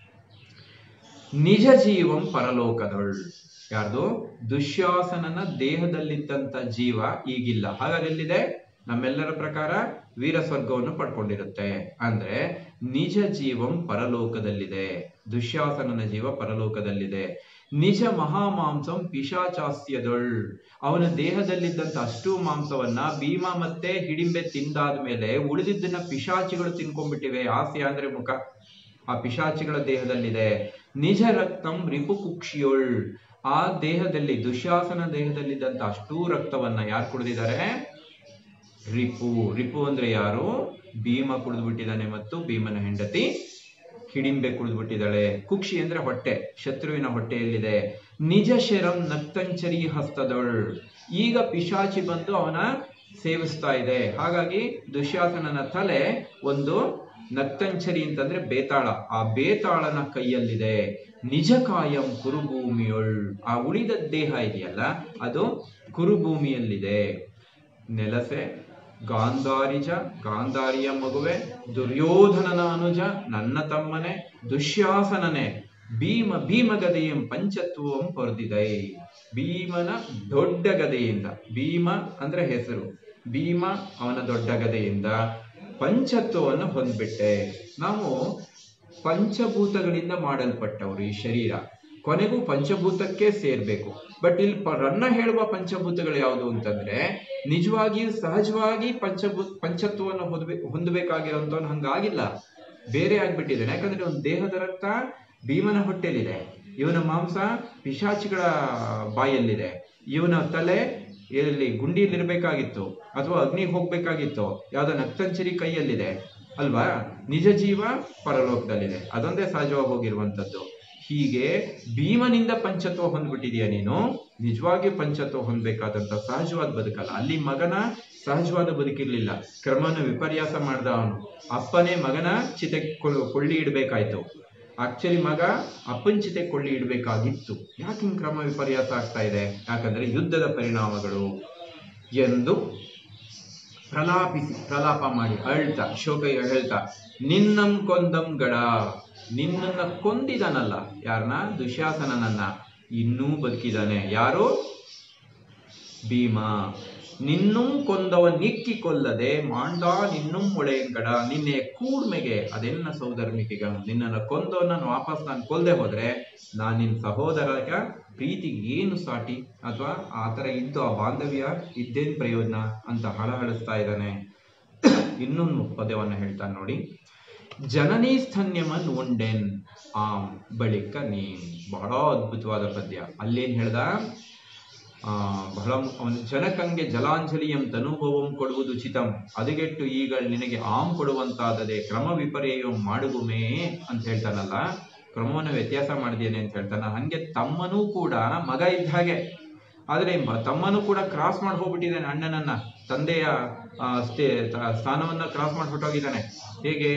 ನಿಜ ಜೀವಂ ಪರಲೋಕದೊಳ್ ಯಾರ್ದು ದುಶ್ಯಾಸನನ ದೇಹದಲ್ಲಿದ್ದಂತ ಜೀವ ಈಗಿಲ್ಲ ಹಾಗಾದ್ರೆ ಎಲ್ಲಿದೆ ನಮ್ಮೆಲ್ಲರ ಪ್ರಕಾರ ವೀರ ಸ್ವರ್ಗವನ್ನು ಪಡ್ಕೊಂಡಿರುತ್ತೆ ಅಂದ್ರೆ ನಿಜ ಜೀವಂ ಪರಲೋಕದಲ್ಲಿದೆ ದುಶ್ಯಾಸನನ ಜೀವ ಪರಲೋಕದಲ್ಲಿದೆ ನಿಜ ಮಹಾಮಾಂಸಂ ಪಿಶಾಚಾಸ್ಯದೊಳ್ ಅವನ ದೇಹದಲ್ಲಿದ್ದಂತ ಅಷ್ಟು ಮಾಂಸವನ್ನ ಭೀಮ ಮತ್ತೆ ಹಿಡಿಂಬೆ ತಿಂದಾದ್ಮೇಲೆ ಉಳಿದಿದ್ದನ್ನ ಪಿಶಾಚಿಗಳು ತಿನ್ಕೊಂಡ್ಬಿಟ್ಟಿವೆ ಆಸೆ ಅಂದ್ರೆ ಮುಖ ಆ ಪಿಶಾಚಿಗಳ ದೇಹದಲ್ಲಿದೆ ನಿಜ ರಕ್ತಂ ರಿಪು ಕುಕ್ಷಿಯೊಳ್ ಆ ದೇಹದಲ್ಲಿ ದುಶ್ಯಾಸನ ದೇಹದಲ್ಲಿದ್ದಂತ ಅಷ್ಟೂ ರಕ್ತವನ್ನ ಯಾರು ಕುಡಿದಿದ್ದಾರೆ ರಿಪು ರಿಪು ಅಂದ್ರೆ ಯಾರು ಭೀಮ ಕುಡಿದು ಬಿಟ್ಟಿದ್ದಾನೆ ಮತ್ತು ಭೀಮನ ಹೆಂಡತಿ ಹಿಡಿಂಬೆ ಕುಡಿದು ಬಿಟ್ಟಿದ್ದಾಳೆ ಕುಕ್ಷಿ ಅಂದ್ರೆ ಹೊಟ್ಟೆ ಶತ್ರುವಿನ ಹೊಟ್ಟೆಯಲ್ಲಿದೆ ನಿಜ ಶರಂ ನಕ್ತಂಚರಿ ಹಸ್ತದೊಳ್ ಈಗ ಪಿಶಾಚಿ ಬಂದು ಅವನ ಸೇವಿಸ್ತಾ ಇದೆ ಹಾಗಾಗಿ ದುಶ್ಯಾಸನನ ತಲೆ ಒಂದು ನಕ್ತಂಚರಿ ಅಂತಂದ್ರೆ ಬೇತಾಳ ಆ ಬೇತಾಳನ ಕೈಯಲ್ಲಿದೆ ನಿಜ ಕಾಯಂ ಕುರುಭೂಮಿಯೊಳ್ ಆ ಉಳಿದ ದೇಹ ಇದೆಯಲ್ಲ ಅದು ಕುರುಭೂಮಿಯಲ್ಲಿದೆ ನೆಲಸೆ ಗಾಂಧಾರಿಜ ಗಾಂಧಾರಿಯ ಮಗುವೆ ದುರ್ಯೋಧನನ ಅನುಜ ನನ್ನ ತಮ್ಮನೆ ದುಶ್ಯಾಸನನೆ ಭೀಮ ಭೀಮಗದೆಯಂ ಪಂಚತ್ವಂ ಪೊರ್ದಿದೈ ಭೀಮನ ದೊಡ್ಡ ಗದೆಯಿಂದ ಭೀಮ ಅಂದ್ರೆ ಹೆಸರು ಭೀಮ ಅವನ ದೊಡ್ಡ ಗದೆಯಿಂದ ಪಂಚತ್ವವನ್ನು ಹೊಂದ್ಬಿಟ್ಟೆ ನಾವು ಪಂಚಭೂತಗಳಿಂದ ಮಾಡಲ್ಪಟ್ಟವರು ಈ ಶರೀರ ಕೊನೆಗೂ ಪಂಚಭೂತಕ್ಕೆ ಸೇರ್ಬೇಕು ಬಟ್ ಇಲ್ಲಿ ಪ- ರನ್ನ ಹೇಳುವ ಪಂಚಭೂತಗಳು ಯಾವುದು ಅಂತಂದ್ರೆ ನಿಜವಾಗಿಯೂ ಸಹಜವಾಗಿ ಪಂಚಭೂತ ಪಂಚತ್ವವನ್ನು ಹೊಂದ್ಬೇ ಹೊಂದಬೇಕಾಗಿರೋಂಥವ್ನು ಹಂಗಾಗಿಲ್ಲ ಬೇರೆ ಆಗ್ಬಿಟ್ಟಿದ್ದಾನೆ ಯಾಕಂದ್ರೆ ಒಂದು ದೇಹದ ರಕ್ತ ಭೀಮನ ಹೊಟ್ಟೆಲಿದೆ ಇವನ ಮಾಂಸ ಪಿಶಾಚಿಗಳ ಬಾಯಲ್ಲಿದೆ ಇವನ ತಲೆ ಎಲ್ಲಿ ಗುಂಡಿಯಲ್ಲಿರ್ಬೇಕಾಗಿತ್ತು ಅಥವಾ ಅಗ್ನಿಗೆ ಹೋಗ್ಬೇಕಾಗಿತ್ತು ಯಾವ್ದೋ ನಕ್ತಂಚರಿ ಕೈಯಲ್ಲಿದೆ ಅಲ್ವಾ ನಿಜ ಜೀವ ಪರಲೋಕದಲ್ಲಿದೆ ಅದೊಂದೇ ಸಹಜವಾಗಿ ಹೋಗಿರುವಂತದ್ದು ಹೀಗೆ ಭೀಮನಿಂದ ಪಂಚತ್ವ ಹೊಂದ್ಬಿಟ್ಟಿದೀಯ ನೀನು ನಿಜವಾಗಿ ಪಂಚತ್ವ ಹೊಂದ್ಬೇಕಾದಂತ ಸಹಜವಾದ ಬದುಕಲ್ಲ ಅಲ್ಲಿ ಮಗನ ಸಹಜವಾದ ಬದುಕಿರ್ಲಿಲ್ಲ ಕ್ರಮನ ವಿಪರ್ಯಾಸ ಮಾಡ್ದ ಅವನು ಅಪ್ಪನೇ ಮಗನ ಚಿತೆ ಕೊಳ್ಳ- ಕೊಳ್ಳಿ ಇಡ್ಬೇಕಾಯ್ತು ಆಕ್ಚುಲಿ ಮಗ ಅಪ್ಪನ ಚಿತೆ ಕೊಳ್ಳಿ ಇಡ್ಬೇಕಾಗಿತ್ತು ಯಾಕೆ ಹಿಂಗ್ ಕ್ರಮ ವಿಪರ್ಯಾಸ ಆಗ್ತಾ ಇದೆ ಯಾಕಂದ್ರೆ ಯುದ್ಧದ ಪರಿಣಾಮಗಳು ಎಂದು ಪ್ರಲಾಪಿಸಿ ಪ್ರಲಾಪ ಮಾಡಿ ಅಳ್ತಾ ಶೋಕ ಹೇಳ್ತಾ ನಿನ್ನಂ ಕೊಂದಂ ಗಡ ನಿನ್ನನ್ನ ಕೊಂದಿದಾನಲ್ಲ ಯಾರನ್ನ ದುಶ್ಯಾಸನನನ್ನ ಇನ್ನೂ ಬದುಕಿದಾನೆ ಯಾರು ಭೀಮ ನಿನ್ನೂ ಕೊಂದವ ನಿಕ್ಕಿ ಕೊಲ್ಲದೆ ಮಾಂಡ ನಿನ್ನೂ ಮೊಳೆಯಂಗಡ ನಿನ್ನೆ ಕೂಡ್ಮೆಗೆ ಅದೆನ್ನ ಸೌಧರ್ಮಿಕೆಗ ನಿನ್ನನ್ನ ಕೊಂದವನ್ನ ವಾಪಸ್ ನಾನು ಕೊಲ್ದೆ ಹೋದ್ರೆ ನಾನ್ ನಿನ್ ಸಹೋದರಗ ಪ್ರೀತಿಗೆ ಏನು ಸಾಟಿ ಅಥವಾ ಆ ತರ ಇದ್ದು ಆ ಬಾಂಧವ್ಯ ಇದ್ದೇನ್ ಪ್ರಯೋಜನ ಅಂತ ಹಳಹಳಿಸ್ತಾ ಇದ್ದಾನೆ ಇನ್ನೊಂದು ಪದ್ಯವನ್ನ ಹೇಳ್ತಾನೆ ನೋಡಿ ಜನನೀ ಸ್ತನ್ಯಮನ್ ಉಂಡೆನ್ ಆಮ್ ಬಳಿಕ ನೀನ್ ಬಹಳ ಅದ್ಭುತವಾದ ಪದ್ಯ ಅಲ್ಲೇನ್ ಹೇಳ್ದ ಆ ಬಹಳ ಅವನು ಜನಕಂಗೆ ಜಲಾಂಜಲಿಯಂ ತನುಭವಂ ಕೊಡುವುದು ಚಿತಂ ಅದಗೆಟ್ಟು ಈಗ ನಿನಗೆ ಆಮ್ ಕೊಡುವಂತಾದದೆ ಕ್ರಮ ವಿಪರ್ಯಯಂ ಮಾಡುಗುಮೇ ಅಂತ ಹೇಳ್ತಾನಲ್ಲ ಕ್ರಮವನ್ನು ವ್ಯತ್ಯಾಸ ಮಾಡಿದ್ದೇನೆ ಅಂತ ಹೇಳ್ತಾನ ಹಂಗೆ ತಮ್ಮನೂ ಕೂಡ ಮಗ ಇದ್ದ ಹಾಗೆ ಆದ್ರೆ ಮ- ತಮ್ಮನೂ ಕೂಡ ಕ್ರಾಸ್ ಮಾಡಿ ಹೋಗ್ಬಿಟ್ಟಿದ್ದಾನೆ ಅಣ್ಣನನ್ನ ತಂದೆಯ ಆ, ಸ್ಥೆ ತ- ಸ್ಥಾನವನ್ನ ಕ್ರಾಸ್ ಮಾಡಿ ಹೊಟ್ಟೋಗಿದ್ದಾನೆ ಹೇಗೆ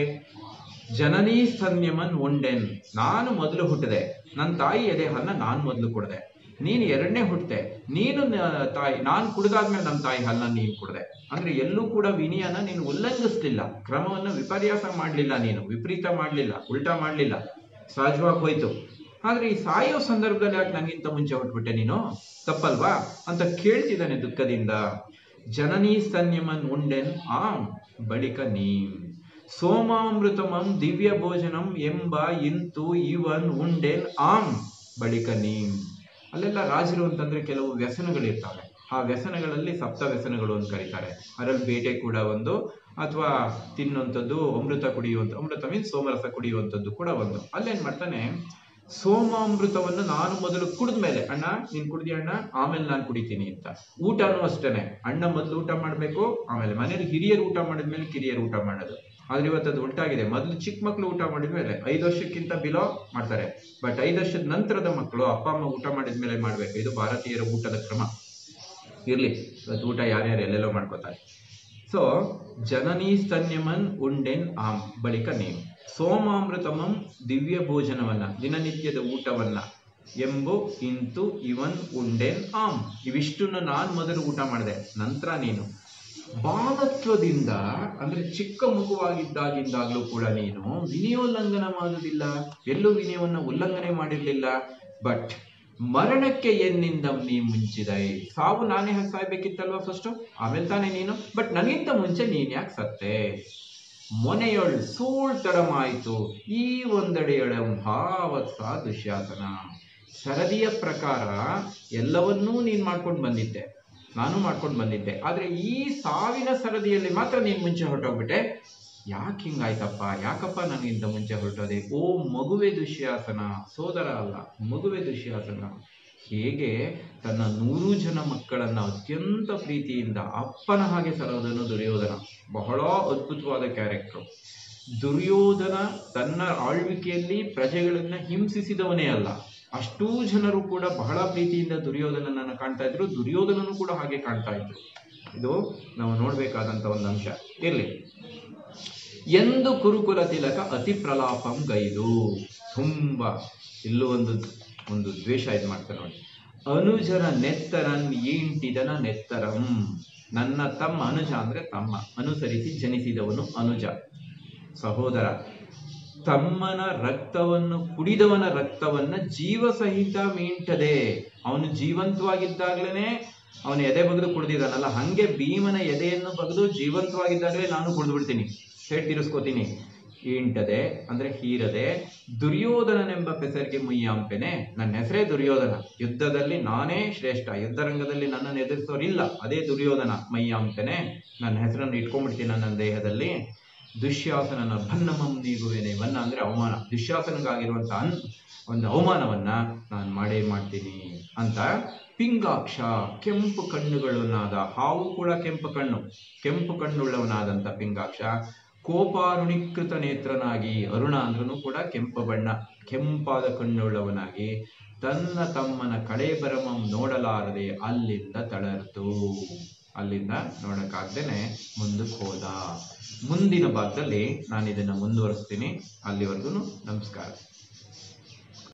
ಜನನೀ ಸಂಯಮನ್ ಉಂಡೆನ್ ನಾನು ಮೊದಲು ಹುಟ್ಟಿದೆ ನನ್ನ ತಾಯಿ ಎದೆ ಹಾಲನ್ನ ನಾನು ಮೊದಲು ಕುಡ್ದೆ ನೀನು ಎರಡನೇ ಹುಟ್ಟೆ ನೀನು ನ- ತಾಯಿ ನಾನು ಕುಡ್ದಾದ್ಮೇಲೆ ನಮ್ಮ ತಾಯಿ ಹಾಲನ್ನ ನೀನು ಕುಡ್ದೆ ಅಂದ್ರೆ ಎಲ್ಲೂ ಕೂಡ ವಿನಿಯನ ನೀನು ಉಲ್ಲಂಘಿಸ್ಲಿಲ್ಲ ಕ್ರಮವನ್ನು ವಿಪರ್ಯಾಸ ಮಾಡ್ಲಿಲ್ಲ ನೀನು ವಿಪರೀತ ಮಾಡ್ಲಿಲ್ಲ ಉಲ್ಟಾ ಮಾಡ್ಲಿಲ್ಲ ಸಹಜವಾಗಿ ಹೋಯ್ತು ಆದ್ರೆ ಈ ಸಾಯೋ ಸಂದರ್ಭದಲ್ಲಿ ಯಾಕೆ ನನಗಿಂತ ಮುಂಚೆ ಹೊಟ್ಬಿಟ್ಟೆ ನೀನು ತಪ್ಪಲ್ವಾ ಅಂತ ಕೇಳ್ತಿದ್ದಾನೆ ದುಃಖದಿಂದ ಜನನೀ ಸಂಯಮನ್ ಉಂಡೆನ್ ಆಮ್ ಬಳಿಕ ನೀಂ ಸೋಮಾಮೃತಮಂ ದಿವ್ಯ ಭೋಜನಂ ಎಂಬ ಇಂತು ಇವನ್ ಉಂಡೆನ್ ಆಮ್ ಬಳಿಕ ನೀಂ ಅಲ್ಲೆಲ್ಲ ರಾಜರು ಅಂತಂದ್ರೆ ಕೆಲವು ವ್ಯಸನಗಳಿರ್ತವೆ ಆ ವ್ಯಸನಗಳಲ್ಲಿ ಸಪ್ತ ವ್ಯಸನಗಳು ಅಂತ ಕರೀತಾರೆ ಅದರಲ್ಲಿ ಬೇಟೆ ಕೂಡ ಒಂದು ಅಥವಾ ತಿನ್ನುವಂಥದ್ದು ಅಮೃತ ಕುಡಿಯುವಂಥ ಅಮೃತ ಮೀನ್ಸ್ ಸೋಮರಸ ಕುಡಿಯುವಂಥದ್ದು ಕೂಡ ಒಂದು ಅಲ್ಲೇನ್ ಮಾಡ್ತಾನೆ ಸೋಮಾಮೃತವನ್ನು ನಾನು ಮೊದಲು ಕುಡಿದ ಮೇಲೆ ಅಣ್ಣ ನೀನ್ ಕುಡ್ದಿ ಅಣ್ಣ ಆಮೇಲೆ ನಾನು ಕುಡಿತೀನಿ ಅಂತ ಊಟನೂ ಅಷ್ಟೇನೆ ಅಣ್ಣ ಮೊದಲು ಊಟ ಮಾಡ್ಬೇಕು ಆಮೇಲೆ ಮನೇಲಿ ಹಿರಿಯರು ಊಟ ಮಾಡಿದ್ಮೇಲೆ ಕಿರಿಯರು ಊಟ ಮಾಡೋದು ಆದ್ರೆ ಇವತ್ತು ಅದು ಉಲ್ಟಾಗಿದೆ ಮೊದಲು ಚಿಕ್ಕ ಮಕ್ಳು ಊಟ ಮಾಡಿದ್ಮೇಲೆ ಐದು ವರ್ಷಕ್ಕಿಂತ ಬಿಲೋ ಮಾಡ್ತಾರೆ ಬಟ್ ಐದು ವರ್ಷದ ನಂತರದ ಮಕ್ಕಳು ಅಪ್ಪ ಅಮ್ಮ ಊಟ ಮಾಡಿದ್ಮೇಲೆ ಮಾಡ್ಬೇಕು ಇದು ಭಾರತೀಯರ ಊಟದ ಕ್ರಮ ಇರ್ಲಿ ಇವತ್ತು ಊಟ ಯಾರ್ಯಾರು ಎಲ್ಲೆಲ್ಲೋ ಮಾಡ್ಕೋತಾರೆ ಸೊ ಜನನೀ ಸ್ತನ್ಯಮನ್ ಉಂಡೆನ್ ಆಮ್ ಬಳಿಕ ನೀವು ಸೋಮಾಮೃತಮಂ ದಿವ್ಯ ಭೋಜನವನ್ನ ದಿನನಿತ್ಯದ ಊಟವನ್ನ ಎಂಬು ಇಂತು ಇವನ್ ಉಂಡೆನ್ ಆಮ್ ಇವಿಷ್ಟನ್ನು ನಾನು ಮೊದಲು ಊಟ ಮಾಡಿದೆ ನಂತರ ನೀನು ಬಾಲತ್ವದಿಂದ ಅಂದ್ರೆ ಚಿಕ್ಕ ಮಗುವಾಗಿದ್ದಾಗಿಂದಾಗ್ಲೂ ಕೂಡ ನೀನು ವಿನಯೋಲ್ಲಂಘನ ಮಾಡುವುದಿಲ್ಲ ಎಲ್ಲೂ ವಿನಯವನ್ನ ಉಲ್ಲಂಘನೆ ಮಾಡಿರ್ಲಿಲ್ಲ ಬಟ್ ಮರಣಕ್ಕೆ ಎನ್ನಿಂದ ನೀ ಮುಂಚಿದೈ ಸಾವು ನಾನೇ ಹಾಗೆ ಸಾಯ್ಬೇಕಿತ್ತಲ್ವಾ ಫಸ್ಟ್ ಆಮೇಲೆ ತಾನೇ ನೀನು ಬಟ್ ನನಗಿಂತ ಮುಂಚೆ ನೀನ್ ಯಾಕೆ ಸತ್ತೆ ಮೊನೆಯೊಳ್ ಸೂಳ್ ತಡಮಾಯಿತು ಈ ಒಂದೆಡೆಯೊಳಂ ಭಾವತ್ಸ ದುಶ್ಯಾಸನ ಸರದಿಯ ಪ್ರಕಾರ ಎಲ್ಲವನ್ನೂ ನೀನ್ ಮಾಡ್ಕೊಂಡು ಬಂದಿದ್ದೆ ನಾನು ಮಾಡ್ಕೊಂಡು ಬಂದಿದ್ದೆ ಆದ್ರೆ ಈ ಸಾವಿನ ಸರದಿಯಲ್ಲಿ ಮಾತ್ರ ನೀನ್ ಮುಂಚೆ ಹೊರಟೋಗ್ಬಿಟ್ಟೆ ಯಾಕೆ ಹಿಂಗಾಯ್ತಪ್ಪ ಯಾಕಪ್ಪ ನನಗಿಂತ ಮುಂಚೆ ಹೊರಟೋದೆ ಓ ಮಗುವೆ ದುಶ್ಯಾಸನ ಸೋದರ ಅಲ್ಲ ಮಗುವೆ ದುಶ್ಯಾಸನ ಹೇಗೆ ತನ್ನ ನೂರು ಜನ ಮಕ್ಕಳನ್ನ ಅತ್ಯಂತ ಪ್ರೀತಿಯಿಂದ ಅಪ್ಪನ ಹಾಗೆ ಸರೋದನು ದುರ್ಯೋಧನ ಬಹಳ ಅದ್ಭುತವಾದ ಕ್ಯಾರೆಕ್ಟರ್ ದುರ್ಯೋಧನ ತನ್ನ ಆಳ್ವಿಕೆಯಲ್ಲಿ ಪ್ರಜೆಗಳನ್ನ ಹಿಂಸಿಸಿದವನೇ ಅಲ್ಲ ಅಷ್ಟೂ ಜನರು ಕೂಡ ಬಹಳ ಪ್ರೀತಿಯಿಂದ ದುರ್ಯೋಧನನನ್ನ ಕಾಣ್ತಾ ಇದ್ರು ದುರ್ಯೋಧನನು ಕೂಡ ಹಾಗೆ ಕಾಣ್ತಾ ಇದ್ರು ಇದು ನಾವು ನೋಡ್ಬೇಕಾದಂತ ಒಂದು ಅಂಶ ಇರ್ಲಿ ಎಂದು ಕುರುಕುಲ ತಿಲಕ ಅತಿ ಪ್ರಲಾಪಂ ಗೈದು ತುಂಬಾ ಇಲ್ಲೂ ಒಂದು ಒಂದು ದ್ವೇಷ ಇದು ಮಾಡ್ತಾರೆ ನೋಡಿ ಅನುಜರ ನೆತ್ತರನ್ ಈಂಟಿದನ ನೆತ್ತರಂ ನನ್ನ ತಮ್ಮ ಅನುಜ ಅಂದ್ರೆ ತಮ್ಮ ಅನುಸರಿಸಿ ಜನಿಸಿದವನು ಅನುಜ ಸಹೋದರ ತಮ್ಮನ ರಕ್ತವನ್ನು ಕುಡಿದವನ ರಕ್ತವನ್ನ ಜೀವ ಸಹಿತ ಮೀಂಟದೆ ಅವನು ಜೀವಂತವಾಗಿದ್ದಾಗ್ಲೇನೆ ಅವನ ಎದೆ ಬಗೆದು ಕುಡ್ದಿದ್ದಾನಲ್ಲ ಹಂಗೆ ಭೀಮನ ಎದೆಯನ್ನು ಬಗೆದು ಜೀವಂತವಾಗಿದ್ದಾಗಲೇ ನಾನು ಕುಡಿದು ಬಿಡ್ತೀನಿ ಸೇಟ್ ತೀರಿಸ್ಕೋತೀನಿ ಈಂಟದೆ ಅಂದ್ರೆ ಹೀರದೆ ದುರ್ಯೋಧನನೆಂಬ ಪೆಸರಿಗೆ ಮುಯ್ಯಾಂಪೆನೆ ನನ್ನ ಹೆಸರೇ ದುರ್ಯೋಧನ ಯುದ್ಧದಲ್ಲಿ ನಾನೇ ಶ್ರೇಷ್ಠ ಯುದ್ಧರಂಗದಲ್ಲಿ ನನ್ನನ್ನು ಎದುರಿಸೋರಿಲ್ಲ ಅದೇ ದುರ್ಯೋಧನ ಮೈಯಾಂಪೆನೆ ನನ್ನ ಹೆಸರನ್ನು ಇಟ್ಕೊಂಡ್ಬಿಡ್ತೀನಿ ನನ್ನ ದೇಹದಲ್ಲಿ ದುಶ್ಯಾಸನನ ಭನ್ನಮಂ ನೀಗುವೇನೆ ವನ್ನ ಅಂದ್ರೆ ಅವಮಾನ ದುಶ್ಯಾಸನಗಾಗಿರುವಂತ ಅನ್ ಒಂದು ಅವಮಾನವನ್ನ ನಾನು ಮಾಡೇ ಮಾಡ್ತೀನಿ ಅಂತ ಪಿಂಗಾಕ್ಷ ಕೆಂಪು ಕಣ್ಣುಗಳನ್ನಾದ ಹಾವು ಕೂಡ ಕೆಂಪು ಕಣ್ಣು ಕೆಂಪು ಕಣ್ಣುಳ್ಳವನಾದಂತ ಪಿಂಗಾಕ್ಷ ಕೋಪಾರುಣೀಕೃತ ನೇತ್ರನಾಗಿ ಅರುಣ ಅಂದ್ರೂ ಕೂಡ ಕೆಂಪು ಬಣ್ಣ ಕೆಂಪಾದ ಕಣ್ಣುಳ್ಳವನಾಗಿ ತನ್ನ ತಮ್ಮನ ಕಡೆ ಬರಮಂ ನೋಡಲಾರದೆ ಅಲ್ಲಿಂದ ತಳರ್ತು ಅಲ್ಲಿಂದ ನೋಡಕ್ಕಾಗ್ದೇನೆ ಮುಂದಕ್ಕೆ ಹೋದ ಮುಂದಿನ ಭಾಗದಲ್ಲಿ ನಾನು ಇದನ್ನ ಮುಂದುವರಿಸ್ತೀನಿ ಅಲ್ಲಿವರೆಗೂ ನಮಸ್ಕಾರ